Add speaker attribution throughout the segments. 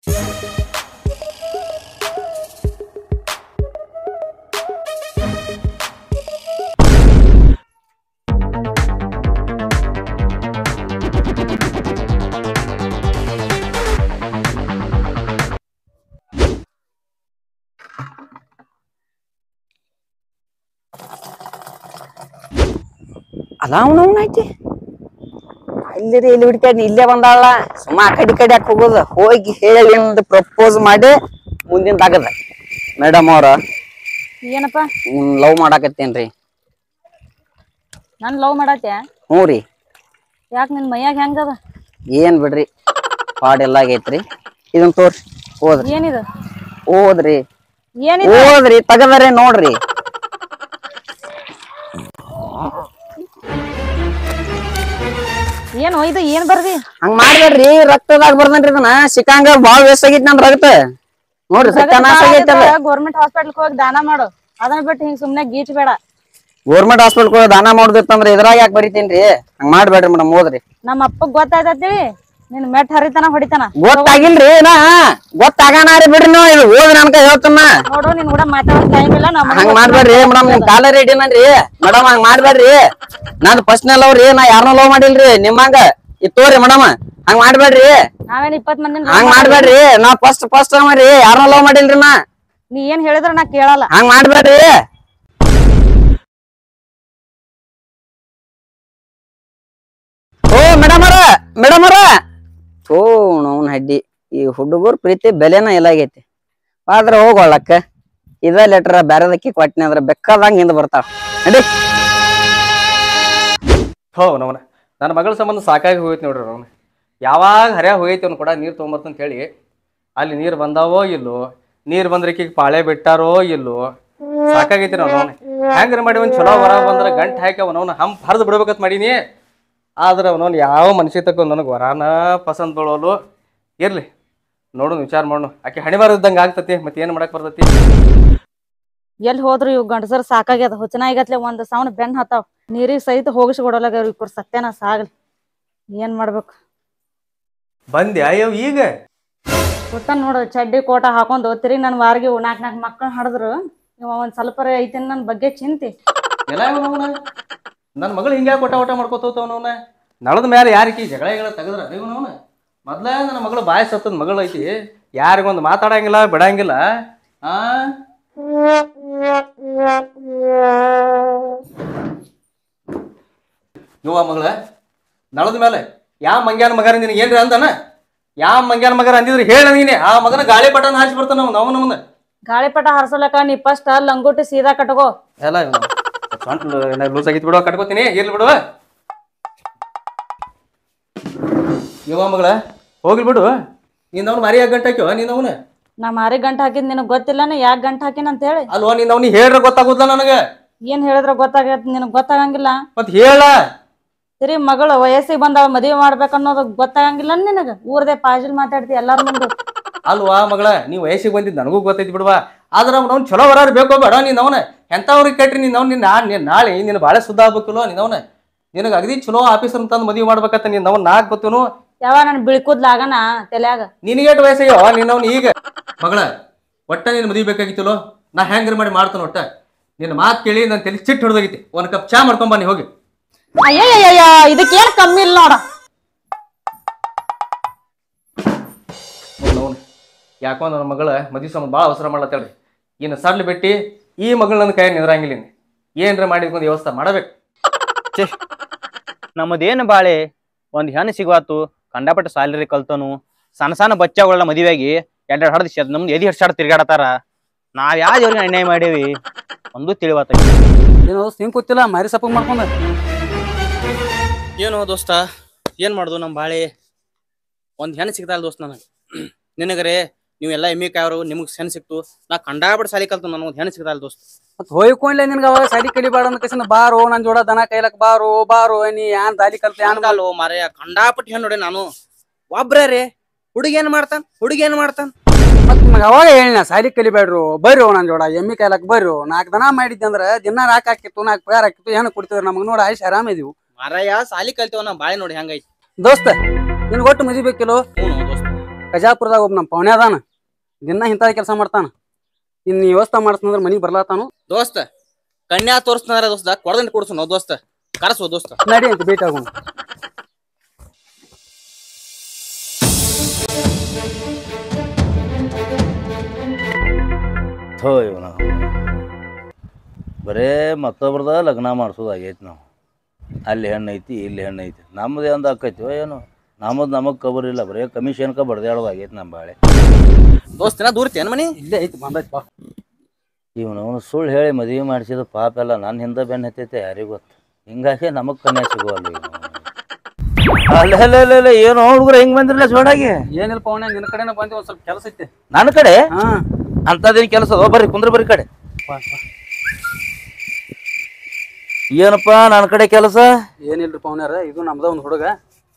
Speaker 1: ಅಲ್ಲ ಅವನವನ ಐತಿ ಅಲ್ಲಿ ಇಲ್ಲಿ ಹುಡ್ಕ್ಯಾಡ್ ಇಲ್ಲೇ ಬಂದಾಳ ಸುಮ್ಮ ಆ ಕಡೆ ಈ ಕಡೆ ಯಾಕೆ ಹೋಗೋದು ಹೋಗಿ ಹೇಳಿ ಒಂದು ಪ್ರಪೋಸ್ ಮಾಡಿ ಮುಂದಿನ ತಾಗದ ಮೇಡಮ್ ಅವ್ರ
Speaker 2: ಏನಪ್ಪ
Speaker 1: ಲವ್ ಮಾಡಾಕತ್ತೇನ್ರಿ
Speaker 2: ನನ್ ಲವ್ ಮಾಡತ್ಯ
Speaker 1: ಹ್ಞೂ ರೀ
Speaker 2: ಯಾಕ ನಿನ್ ಮೈಯಾಗ ಹೆಂಗದ
Speaker 1: ಏನ್ ಬಿಡ್ರಿ ಪಾಡೆಲ್ಲ ಆಗೈತ್ರಿ ಇದನ್ ತೋರ್ಸಿ ಹೋದ್ರಿ
Speaker 2: ಏನಿದು
Speaker 1: ಓದ್ರಿ
Speaker 2: ಏನಿದು
Speaker 1: ಓದ್ರಿ ತಗದರೆ ನೋಡ್ರಿ
Speaker 2: ಏನು ಇದು ಏನ್ ಬರ್ದಿ
Speaker 1: ಹಂಗ್ ಮಾಡ್ಬೇಡ್ರಿ ರಕ್ತದಾಗ ಬರ್ದನ್ರಿ ಇದನ್ನ ಸಿಕ್ಕಂಗ ಬಾಳ ವೇಸ್ಟ್ ಆಗೈತಿ ನನ್ ರಕ್ತ ನೋಡ್ರಿ ಸತ್ಯನಾಶ ಆಗೈತಿ ಅದ
Speaker 2: ಗೌರ್ಮೆಂಟ್ ಹಾಸ್ಪಿಟಲ್ ಹೋಗಿ ದಾನ ಮಾಡು ಅದನ್ನ ಬಿಟ್ಟು ಹಿಂಗ್ ಸುಮ್ನೆ ಗೀಚ್ ಬೇಡ
Speaker 1: ಗೌರ್ಮೆಂಟ್ ಹಾಸ್ಪಿಟಲ್ ದಾನ ಮಾಡುದಿತ್ತಂದ್ರ ಇದ್ರಾಗ ಯಾಕೆ ಬರಿತೀನ್ರಿ ಹಂಗ್ ಮಾಡ್ಬೇಡ್ರಿ ಮೇಡಮ್ ಓದ್ರಿ
Speaker 2: ನಮ್ಮ ಅಪ್ಪಗ್ ಗೊತ್ತಾಯ್ತತಿ ನಿನ್ ಮೆಟ್ ಹರಿತಾನ ಹೊಡಿತಾನ
Speaker 1: ಗೊತ್ತಾಗಿಲ್ರಿ ನಾ ಗೊತ್ತಾಗನಾರಿ ಬಿಡ್ರಿ ನೀವು ಇದು ಓದ್ರಿ ಅನ್ಕ ಹೇಳ್ತನ
Speaker 2: ನೋಡು ನಿನ್ ಕೂಡ ಮಾತಾಡೋ ಟೈಮ್ ಇಲ್ಲ ನಮ್ಮ
Speaker 1: ಹಂಗ್ ಮಾಡ್ಬೇಡ್ರಿ ಮೇಡಮ್ ನಿಮ್ ಕಾಲ ರೆಡಿನನ್ರಿ ಮೇಡಮ್ ಹಂಗ್ ಮಾಡ್ಬೇಡ್ರಿ ನಾನ್ ಫಸ್ಟ್ ಲವ್ ರೀ ನಾ ಯಾರನ್ನ ಲವ್ ಮಾಡಿಲ್ರಿ ನಿಮ್ಮಂಗ ಇತ್ತೋರಿ ಮೇಡಮ್ ಹಂಗ್ ಮಾಡ್ಬೇಡ್ರಿ
Speaker 2: ನಾವೇನ್ ಇಪ್ಪತ್ ಮಂದಿ
Speaker 1: ಹಂಗ್ ಮಾಡ್ಬೇಡ್ರಿ ನಾ ಫಸ್ಟ್ ಫಸ್ಟ್ ರೀ ಯಾರನ್ನ ಲವ್ ಮಾಡಿಲ್ರಿ ನಾ
Speaker 2: ನೀ ಏನ್ ಹೇಳಿದ್ರ ನಾ ಕೇಳಲ್ಲ
Speaker 1: ಹಂಗ್ ಮಾಡ್ಬೇಡ್ರಿ ಓ ಮೇಡಮ್ ಅವ್ರ ಮೇಡಮ್ ಅವ್ರ ಓ ನೋನ್ ಹಡ್ಡಿ ಈ ಹುಡುಗರ್ ಪ್ರೀತಿ ಬೆಲೆನ ಎಲ್ಲಾಗೈತಿ ಆದ್ರ ಹೋಗೋಳಕ್ಕ ಇದ ಲೆಟರ್ ಬ್ಯಾರದಕ್ಕಿ ಕೊಟ್ಟಿನಿ ಅಂದ್ರ ಬೆಕ್ಕದಂಗ ಹಿಂದ್ ಬರ್ತಾಳ ನಡಿ
Speaker 3: ಹೋ ನವನ ನನ್ನ ಮಗಳ ಸಂಬಂಧ ಸಾಕಾಗಿ ಹೋಗೈತಿ ನೋಡ್ರಿ ಅವನು ಯಾವಾಗ ಹರ್ಯಾಗ ಹೋಗೈತಿ ಅವ್ನು ಕೂಡ ನೀರು ತೊಗೊಂಬರ್ತಂತ ಹೇಳಿ ಅಲ್ಲಿ ನೀರು ಬಂದಾವೋ ಇಲ್ಲೋ ನೀರು ಬಂದ್ರೆ ಈಕಿಗೆ ಪಾಳೆ ಬಿಟ್ಟಾರೋ ಇಲ್ಲೋ ಸಾಕಾಗೈತಿ ನಾವು ಹೆಂಗ್ರ ಮಾಡಿ ಒಂದು ಚಲೋ ವರ ಬಂದ್ರೆ ಗಂಟು ಹಾಕಿ ಅವನವನ ಹಂಪ್ ಹರಿದು ಬಿಡ್ಬೇಕಂತ ಮಾಡೀನಿ ಆದ್ರೆ ಅವನವ್ನು ಯಾವ ಮನುಷ್ಯ ತಕ್ಕ ನನಗೆ ವರಾನ ಪಸಂದ್ ಬೀಳೋಲು ಇರ್ಲಿ ನೋಡು ವಿಚಾರ ಮಾಡು ಆಕೆ ಹಣಿಬಾರ ಇದ್ದಂಗೆ ಆಗ್ತತಿ ಮತ್ತೆ ಏನು ಮಾಡಕ್ ಬರ್ತತಿ
Speaker 2: ಎಲ್ಲಿ ಹೋದ್ರು ಇವ್ ಗಂಡಸರ್ ಸಾಕಾಗ್ಯದ ಹುಚ್ಚನಾಗತ್ಲೆ ಒಂದ್ ಸೌಂಡ್ ಬೆನ್ ಹತ್ತಾವ್ ನೀರಿಗ್ ಸಹಿತ ಹೋಗಿಸಿ ಕೊಡೋಲಾಗ ಇವ್ರ ಸತ್ಯನ ಸಾಗಲಿ ಏನ್ ಮಾಡ್ಬೇಕು
Speaker 3: ಬಂದೆ ಅಯ್ಯೋ ಈಗ
Speaker 2: ಗೊತ್ತ ನೋಡು ಚಡ್ಡಿ ಕೋಟ ಹಾಕೊಂಡ್ ತಿರುಗಿ ನನ್ ವಾರಿಗೆ ನಾಕ್ ನಾಕ್ ಮಕ್ಕಳು ಹಡದ್ರು ಇವ ಒಂದ್ ಸ್ವಲ್ಪ ಐತಿ ನನ್ ಬಗ್ಗೆ ಚಿಂತಿ
Speaker 3: ಎಲ್ಲ ಅವನವನ ನನ್ನ ಮಗಳು ಹಿಂಗ್ಯಾಕೆ ಕೊಟ್ಟ ಊಟ ಮಾಡ್ಕೋತವನವನ ನಳದ ಮೇಲೆ ಯಾರಿಗೆ ಜಗಳ ಗಿಗಳ ತೆಗದ್ರ ಇವನವನ ಮೊದ್ಲ ನನ್ನ ಮಗಳು ಬಾಯಿ ಸತ್ತದ ಮಗಳು ಐತಿ ಯಾರಿಗೊಂದು ಮಾತಾಡಂಗಿಲ್ಲ ಬಿಡಂಗಿಲ್ಲ ಆ ಯುವ ಮಗಳ ನಳದ ಮೇಲೆ ಯಾವ ಮಂಗ್ಯಾನ ಮಗನ ನಿನಗೆ ಏನ್ರಿ ಅಂದನ ಯಾವ ಮಂಗ್ಯಾನ ಮಗನ ಅಂದಿದ್ರೆ ಹೇಳ ನೀನೆ ಆ ಮಗನ ಗಾಳಿ ಪಟನ್ ಹಾಸಿ ಬರ್ತಾನ ಅವ್ನು ಅವನ ಮುಂದೆ
Speaker 2: ಗಾಳಿಪಟ ಹರ್ಸಲಕ್ಕ ನೀ ಫಸ್ಟ್ ಲಂಗೋಟಿ ಸೀದಾ ಕಟ್ಕೋ
Speaker 3: ಎಲ್ಲ ಇವನು ಸೊಂಟ್ಲು ಏನಾದ್ರು ಲೂಸ್ ಆಗಿತ್ತು ಬಿಡುವ ಕಟ್ಕೋತೀನಿ ಇರ್ಲಿ ಬಿಡುವ ಯುವ ಮಗಳ ಹೋಗ್ಲಿ ಬಿಡು ನೀನ್ ಅವ್ನು ಮರಿ ಗಂಟೆ ಹಾಕ್ಯವ ನೀನ್ ಅವನು
Speaker 2: ನಾ ಮಾರಿ ಗಂಟ ಹಾಕಿದ್ ನಿನಗ್ ಗೊತ್ತಿಲ್ಲನ ಯಾಕ್ ಗಂಟ ಹಾಕಿನ ಅಂತ ಹೇಳಿ
Speaker 3: ಅಲ್ವಾ ನೀನ್ ಅವ್ನಿಗೆ ಹೇಳ್ರ ಗೊತ್ತಾಗುದಿಲ್ಲ ನನಗೆ
Speaker 2: ಏನ್ ಹೇಳಿದ್ರ ಗೊತ್ತಾಗತ್ ನಿನಗ್ ಗೊತ್ತಾಗಂಗಿಲ್ಲ
Speaker 3: ಮತ್ ಹೇಳ
Speaker 2: ತಿರಿ ಮಗಳು ವಯಸ್ಸಿಗೆ ಬಂದಾಳ ಮದುವೆ ಮಾಡ್ಬೇಕನ್ನೋದು ಗೊತ್ತಾಗಂಗಿಲ್ಲ ನಿನಗ ಊರ್ದೆ ಪಾಜಿಲ್ ಮಾತಾಡ್ತಿ ಎಲ್ಲಾರ ಮುಂದೆ
Speaker 3: ಅಲ್ವಾ ಮಗಳ ನೀವ್ ವಯಸ್ಸಿಗೆ ಬಂದಿದ್ದು ನನಗೂ ಗೊತ್ತೈತಿ ಬಿಡುವ ಆದ್ರೆ ಅವ್ನು ಅವ್ನು ಚಲೋ ಬರಾರು ಬೇಕೋ ಬೇಡ ನೀನ್ ಅವನ ಎಂತವ್ರಿಗೆ ಕಟ್ರಿ ನೀನ್ ಅವ್ನು ನಿನ್ನ ನೀನ್ ನಾಳೆ ನಿನ್ನ ಬಾಳೆ ಸುದ್ದ ಆಗ್ಬೇಕಲ್ಲ ನೀನ್ ಅವನ ನಿನಗೆ ಅಗದಿ ಚಲೋ ಆಫೀಸರ್ ತಂದು ಮದುವೆ ಮಾಡ್ಬೇಕಂತ ನೀನ್ ಅವ್ನು ನಾಕ್ ಗೊತ್ತುನು
Speaker 2: ಯಾವ ನನ್ ಬಿಳ್ಕುದ್ಲಾಗನ ತಲ್ಯಾಗ
Speaker 3: ನಿನಗೇಟ್ ವಯಸ್ಸಯ್ಯೋ ನಿನ್ನ ಅವ್ನು ಈಗ ಮಗಳ ಒಟ್ಟ ನೀನು ಮದುವೆ ಬೇಕಾಗಿತ್ತಲೋ ನಾ ಹೆಂಗ್ರ ಮಾಡಿ ಮಾಡ್ತಾನೆ ಒಟ್ಟ ನಿನ್ನ ಮಾತು ಕೇಳಿ ನನ್ನ ತಲೆ ಚಿಟ್ಟು ಹೊಡೆದೋಗಿತಿ ಒಂದ್ ಕಪ್ ಚಾ ಮಾಡ್ಕೊಂಡ್ ಬನ್ನಿ ಹೋಗಿ
Speaker 2: ಅಯ್ಯಯ್ಯಯ್ಯ ಇದಕ್ಕೇನ್ ಕಮ್ಮಿ ಇಲ್ಲ ನೋಡ
Speaker 3: ಅವ್ನು ಯಾಕೋ ನನ್ನ ಮಗಳ ಮದುವೆ ಸಂಬಂಧ ಭಾಳ ಅವಸರ ಮಾಡ್ಲತ್ತೇಳಿ ಇನ್ನು ಸಡ್ಲು ಬಿಟ್ಟು ಈ ಮಗಳು ನನ್ನ ಕೈ ನಿಂದ್ರಂಗಿಲ್ಲ ಇನ್ನು ಏನ್ರ ಮಾಡಿದ್ಕೊಂಡು ವ್ಯವಸ್ಥೆ ಮಾಡಬೇಕು
Speaker 4: ನಮ್ಮದೇನು ಬಾಳೆ ಒಂದ್ ಹೆಣ್ಣು ಸಿಗುವಾತು ಕಂಡಪಟ್ಟ ಸಾಲರಿ ಕಲ್ತನು ಸಣ್ಣ ಸಣ್ಣ ಬಚ್ಚಗಳನ್ನ ಮದುವೆಯಾಗಿ ಎರಡೆರಡು ಹಡ್ದು ನಮ್ದು ಎದಿ ಹಡ್ಸಾಡ್ ತಿರ್ಗಾಡತಾರ ನಾವ್ ಯಾವ ದೇವ್ರಿಗೆ ಅನ್ಯಾಯ ಮಾಡೇವಿ ಒಂದು ತಿಳಿವಾತ
Speaker 5: ಏನು ಸಿಂಗ್ ಕೂತಿಲ್ಲ ಮಾರಿ ಸಪ್ಪ ಮಾಡ್ಕೊಂಡ
Speaker 4: ಏನು ದೋಸ್ತ ಏನ್ ಮಾಡುದು ನಮ್ಮ ಬಾಳೆ ಒಂದ್ ಹೆಣ್ಣು ಸಿಗ್ತಾಳ ದೋಸ್ತ ನನಗೆ ನಿನಗರೆ ನೀವೆಲ್ಲ ಎಮ್ಮಿ ಕಾಯವರು ನಿಮ್ಗೆ ಹೆಣ್ಣು ಸಿಕ್ತು ನಾ ಕಂಡಾಪಟ್ಟ ಸಾಲಿ ಕಲ್ತು ನನಗೆ ಒಂದು ಹೆಣ್ಣು ಸಿಗ್ತಾಳ ದೋಸ್ತ
Speaker 5: ಮತ್ ಹೋಯ್ಕೊಂಡ್ಲೆ ನಿನ್ಗ ಅವಾಗ ಸಾಲಿ ಕಲಿಬಾರ ಅಂತ ಕಸಿನ ಬಾರೋ ನನ್ ಜೋಡ ದನ ಕೈಲಕ್ ಬಾರೋ ಬಾರೋ ನೀ ಯಾನ್ ದಾಲಿ ಕಲ್ತ ಯಾನ್
Speaker 4: ಅನ್ಕಲ್ಲು ಮಾರೇ ಕಂಡಾಪಟ್ಟ ಹೆಣ್ಣು ನೋಡಿ ನಾನು ಒಬ್ರೇ ರೀ ಹುಡುಗಿ ಏನ್ ಮಾಡ್ತಾನ ಹುಡುಗಿ ಏನ್ ಮಾಡ್ತಾನ
Speaker 5: ಮತ್ ನಿಮ್ಗೆ ಅವಾಗ ಹೇಳಿನ ಸಾಲಿ ಕಲಿಬೇಡ್ರು ಬರ್ರಿ ನನ್ ಜೋಡ ಎಮ್ಮಿ ಕೈಲಕ್ ಬರ್ರಿ ನಾಲ್ಕು ದನ ಮಾಡಿದ್ದೆ ಅಂದ್ರ ದಿನ ರಾಕ್ ಹಾಕಿತ್ತು ನಾಲ್ಕು ಪಗಾರ ಹಾಕಿತ್ತು ಹೆಣ್ಣು ಕೊಡ್ತಿದ್ರು ನಮಗ್ ನೋಡ ಆಯ್ಸ್ ಆರಾಮ ಇದೀವು
Speaker 4: ಮಾರಾಯ ಸಾಲಿ ಕಲ್ತೇವ ನಾ ಬಾಳೆ ನೋಡಿ ಹೆಂಗೈತಿ
Speaker 5: ದೋಸ್ತ ನಿನ್ ಒಟ್ಟು ಮದಿ ಬೇಕಿಲ್ಲೋ
Speaker 4: ಹ್ಞೂ ದೋಸ್ತ
Speaker 5: ಕಜಾಪುರದಾಗ ಒಬ್ಬ ನಮ್ಮ ಪವನ್ಯ ಅದಾನ ದಿನ ಇಂಥ ಕೆಲಸ ಮಾಡ್ತಾನ ಇನ್ನು ವ್ಯವಸ್ಥೆ ಮಾಡ್ತಾನಂದ್ರ ಮನಿಗೆ ಬರ್ಲಾತಾನು
Speaker 4: ದೋಸ್ತ ಕನ್ಯಾ ತೋರಿಸ್ತಾರ ದೋಸ್ತ ಕೊಡದಂಟ್ ಕೊಡ್ಸು ನಾವು ದೋಸ್ತ ಕರಸು ದೋಸ್ತ
Speaker 5: ನಡಿ ಅಂತ ಭೇಟಿ ಆಗೋಣ
Speaker 6: ಥೋ ಇವನ ಬರೇ ಮತ್ತೊಬ್ರದ ಲಗ್ನ ಮಾಡ್ಸೋದು ಆಗೈತಿ ನಾವು ಅಲ್ಲಿ ಹೆಣ್ಣು ಐತಿ ಇಲ್ಲಿ ಹೆಣ್ಣು ಐತಿ ನಮ್ಮದೇ ಒಂದು ಆಕೈತಿವ ಏನು ನಮ್ಮದು ನಮಗೆ ಕಬರ್ ಇಲ್ಲ ಬರೇ ಕಮಿಷನ್ಕ ಬಡ್ದಾಡೋದು ಆಗೈತಿ ನಮ್ಮ ಬಾಳೆ
Speaker 4: ದೋಸ್ತಿನ ದೂರ್ತಿ ಮನಿ
Speaker 5: ಇಲ್ಲೇ ಐತಿ ಬಂದೈತಿ ಬಾ
Speaker 6: ಇವನು ಅವನು ಸುಳ್ಳು ಹೇಳಿ ಮದುವೆ ಮಾಡಿಸಿದ ಪಾಪ ಎಲ್ಲ ನನ್ನ ಹಿಂದೆ ಬೆನ್ನ ಹತ್ತೈತೆ ಯಾರಿಗೂ ಗೊತ್ತು ಹಿಂಗಾಗಿ ನಮಗೆ ಕನ್ಯಾ ಸಿಗುವಲ್ಲ ಇವನು ಅಲ್ಲ ಅಲ್ಲ ಅಲ್ಲ ಅಲ್ಲ ಏನು ಹುಡುಗರು ಹೆಂಗ್ ಬಂದಿರಲ್ಲ ಜೋಡಾಗಿ
Speaker 5: ಏನಿಲ್ಲ ಪವನ್ಯ ನಿನ್ನ ಕಡೆನ ಬಂದಿ ಒಂದ್ ಸ್ವಲ್ಪ ಕೆಲಸ ಐತಿ
Speaker 6: ನನ್ನ ಕಡೆ
Speaker 5: ಹಾ
Speaker 6: ಅಂಥದ್ದೇನು ಕೆಲಸ ಅದ ಬರ್ರಿ ಕುಂದ್ರ ಬರ್ರಿ ಕಡೆ
Speaker 5: ಬಾ, ಬಾ.
Speaker 6: ಏನಪ್ಪ ನನ್ನ ಕಡೆ ಕೆಲಸ
Speaker 5: ಏನಿಲ್ರಿ ಪವನ್ಯಾರ ಇದು ನಮ್ದ ಒಂದ್ ಹುಡುಗ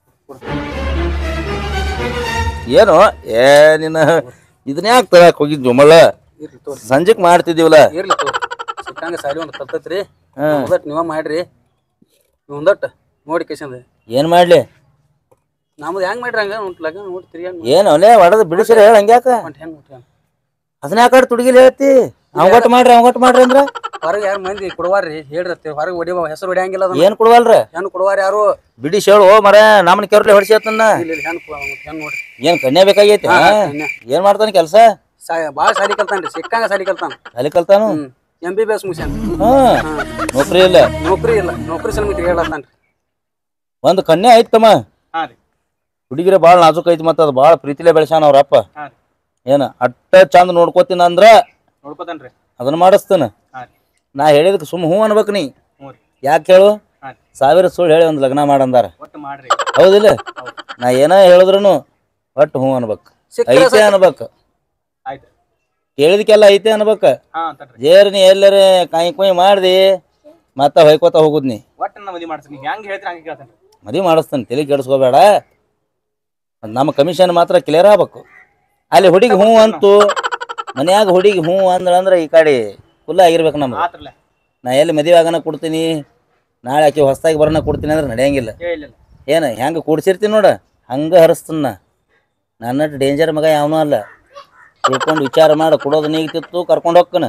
Speaker 6: ಏನು ಏ ನಿನ್ನ ಇದನ್ನ ಯಾಕೆ ತರಕ್ ಹೋಗಿದ್ವಿ ಮಳ್ಳ
Speaker 5: ಇರ್ಲಿ ತೋರಿ
Speaker 6: ಸಂಜೆಕ್ ಮಾಡ್ತಿದ್ದೀವಲ್ಲ
Speaker 5: ಇರ್ಲಿ ತೋರಿ ಸಿಕ್ಕಂಗ ಸಾಲಿ ಒಂದ್ ಕಲ್ತೈತ್ರಿ
Speaker 6: ಹಾ.
Speaker 5: ಒಂದಟ್ ನೀವ ಮಾಡ್ರಿ ಒಂದಟ್ ನೋಡಿ ಕೇಸಂದ
Speaker 6: ಏನ್ ಮಾಡ್ಲಿ
Speaker 5: ನಮ್ದು ಹೆಂಗ್ ಮಾಡ್ರಿ ಹಂಗ ಒಂದ್ ಲಗ್ನ ನೋಡಿ ತಿರ್ಗ್ಯಾಗ
Speaker 6: ಏನು ಅಲ್ಲೇ ಹೊಡೆದು ಬಿಡಿಸಿರ ಹೇಳ ಹಂಗ್ಯಾಕ
Speaker 5: ಒಂದ್ ಹೆಂಗ್ ಮುಟ್ಟಿ
Speaker 6: ಅದನ್ನ ಯಾಕಡೆ ತುಡುಗಿಲಿ ಹೇಳ್ತಿ ಅವಗಟ್ ಮಾಡ್ರಿ ಅವಗಟ್ ಮಾಡ್ರಿ ಅಂದ್ರ
Speaker 5: ಹೊರಗೆ ಯಾರು ಮಂದಿ ಕೊಡುವಾರ್ರಿ ಹೇಳ್ರಿ ಹೊರಗೆ ಹೊಡಿ ಹೆಸರು ಹೊಡಿಯಂಗಿಲ್ಲ ಅದನ್ನ
Speaker 6: ಏನ್ ಕೊಡವಲ್ರ
Speaker 5: ಹೆಣ್ಣು ಕೊಡುವಾರ ಯಾರು
Speaker 6: ಬಿಡಿಸಿ ಹೇಳು ಮರ ನಮ್ಮನ್ನ ಕೆರ್ಲೆ ಹೊಡಿಸತ್ತನ್ನ
Speaker 5: ಇಲ್ಲ ಇಲ್ಲ ಹೆಣ್ಣು ಹೆಣ್ಣು ನೋಡ್ರಿ
Speaker 6: ಏನ್ ಕನ್ಯಾ ಬೇಕಾಗೈತಿ
Speaker 5: ಹಾ, ಕನ್ಯಾ.
Speaker 6: ಏನ್ ಮಾಡ್ತಾನ ಕೆಲಸ
Speaker 5: ಸಾ ಭಾಳ ಸಾಲಿ ಕಲ್ತಾನ್ರಿ ಸಿಕ್ಕಂಗ ಸಾಲಿ ಕಲ್ತಾನ
Speaker 6: ಅಲ್ಲಿ ಕಲ್ತಾನು
Speaker 5: ಹ್ಮ್ ಎಂ ಬಿ ಬಿ ಎಸ್ ಮುಗಿಸ್ಯಾನ
Speaker 6: ಹಾ ನೌಕರಿ ಇಲ್ಲ
Speaker 5: ನೌಕರಿ ಇಲ್ಲ ನೌಕರಿ ಸಲ ತಿರ್ಗಾಡ್ತಾನ್ರಿ
Speaker 6: ಒಂದ್ ಕನ್ಯಾ ಐತಮ್ಮ
Speaker 4: ಹಾ ರೀ
Speaker 6: ಹುಡುಗಿರ ಬಾಳ ನಾಜುಕ್ ಐತಿ ಮತ್ತ ಅದು ಬಾಳ ಪ್ರೀತಿಲೇ ಬೆಳೆಸಾನ ಅವ್ರ ಅಪ್ಪ
Speaker 4: ಹಾ ರೀ.
Speaker 6: ಏನ ಅಟ್ಟ ಚಂದ ನೋಡ್ಕೋತೀನಿ ಅಂದ್ರ
Speaker 4: ನೋಡ್ಕೋತಾನ್ರಿ
Speaker 6: ಅದನ್ನ ಮಾಡಿಸ್ತಾನ
Speaker 4: ಹಾ ರೀ
Speaker 6: ನಾ ಹೇಳಿದಕ್ಕೆ ಸುಮ್ಮ ಹ್ಞೂ ಅನ್ಬೇಕು ನೀ
Speaker 4: ಹ್ಞೂ ರೀ
Speaker 6: ಯಾಕೆ ಹೇಳು
Speaker 4: ಹಾ ರೀ
Speaker 6: ಸಾವಿರ ಸುಳ್ಳು ಹೇಳಿ ಒಂದು ಲಗ್ನ ಮಾಡಂದಾರ
Speaker 4: ಒಟ್ಟು ಮಾಡ್ರಿ
Speaker 6: ಹೌದಿಲ್ಲ ನಾ ಏನ ಹೇಳಿದ್ರು ಒಟ್ಟು ಹ್ಞೂ ಅನ್ಬೇಕು
Speaker 5: ಸಿಕ್ಕರೆ
Speaker 6: ಐತೆ ಅನ್ಬೇಕು
Speaker 4: ಆಯ್ತು
Speaker 6: ಕೇಳಿದಕ್ಕೆಲ್ಲ ಐತೆ ಅನ್ಬೇಕು
Speaker 4: ಹಾ ಅಂತನ್ರಿ
Speaker 6: ಜೇರ್ ನೀ ಎಲ್ಲರ ಕಾಯಿ ಕುಯ್ ಮಾಡ್ದಿ ಮತ್ತ ಹೊಯ್ಕೋತ ಹೋಗುದ್ ನೀ
Speaker 4: ಒಟ್ಟು ನನ್ನ ಮದಿ ಮಾಡ್ತೀನಿ ನೀವು ಹೆಂಗ್ ಹೇಳ್ತೀರಿ ಹಂಗೆ ಕೇಳ್ತಾನೆ
Speaker 6: ಮದುವೆ ಮಾಡಿಸ್ತಾನೆ ತಲೆ ಕೆಡಿಸ್ಕೋಬೇಡ ಮತ್ತ್ ನಮ್ಮ ಕಮಿಷನ್ ಮಾತ್ರ ಕ್ಲಿಯರ್ ಆಗ್ಬೇಕು ಅಲ್ಲಿ ಹುಡುಗಿ ಹ್ಞೂ ಅಂತು ಮನ್ಯಾಗ ಹುಡುಗಿ ಹ್ಞೂ ಅಂದ್ರ ಅಂದ್ರೆ ಈ ಕಡೆ ಫುಲ್ ಆಗಿರ್ಬೇಕು ನಮ್ಗೆ
Speaker 4: ಆತ್ರಲ್ಲ
Speaker 6: ನಾ ಎಲ್ಲಿ ಮದುವೆ ಆಗನ ಕೊಡ್ತೀನಿ ನಾಳೆ ಆಕೆ ಹೊಸ್ದಾಗಿ ಬರೋಣ ಕೊಡ್ತೀನಿ ಅಂದ್ರೆ ನಡೆಯಂಗಿಲ್ಲ
Speaker 4: ಹೇಳಿಲ್ಲ
Speaker 6: ಏನು ಹೆಂಗೆ ಕೂಡ್ಸಿರ್ತೀನಿ ನೋಡ ಹಂಗೆ ಹರಿಸ್ತೀನಿ ನಾ ನನ್ನಟ್ಟು ಡೇಂಜರ್ ಮಗ ಯಾವನೂ ಅಲ್ಲ ತಿಳ್ಕೊಂಡು ವಿಚಾರ ಮಾಡಿ ಕೊಡೋದು ನೀಗ್ತಿತ್ತು ಕರ್ಕೊಂಡು ಹೋಗ್ಕನ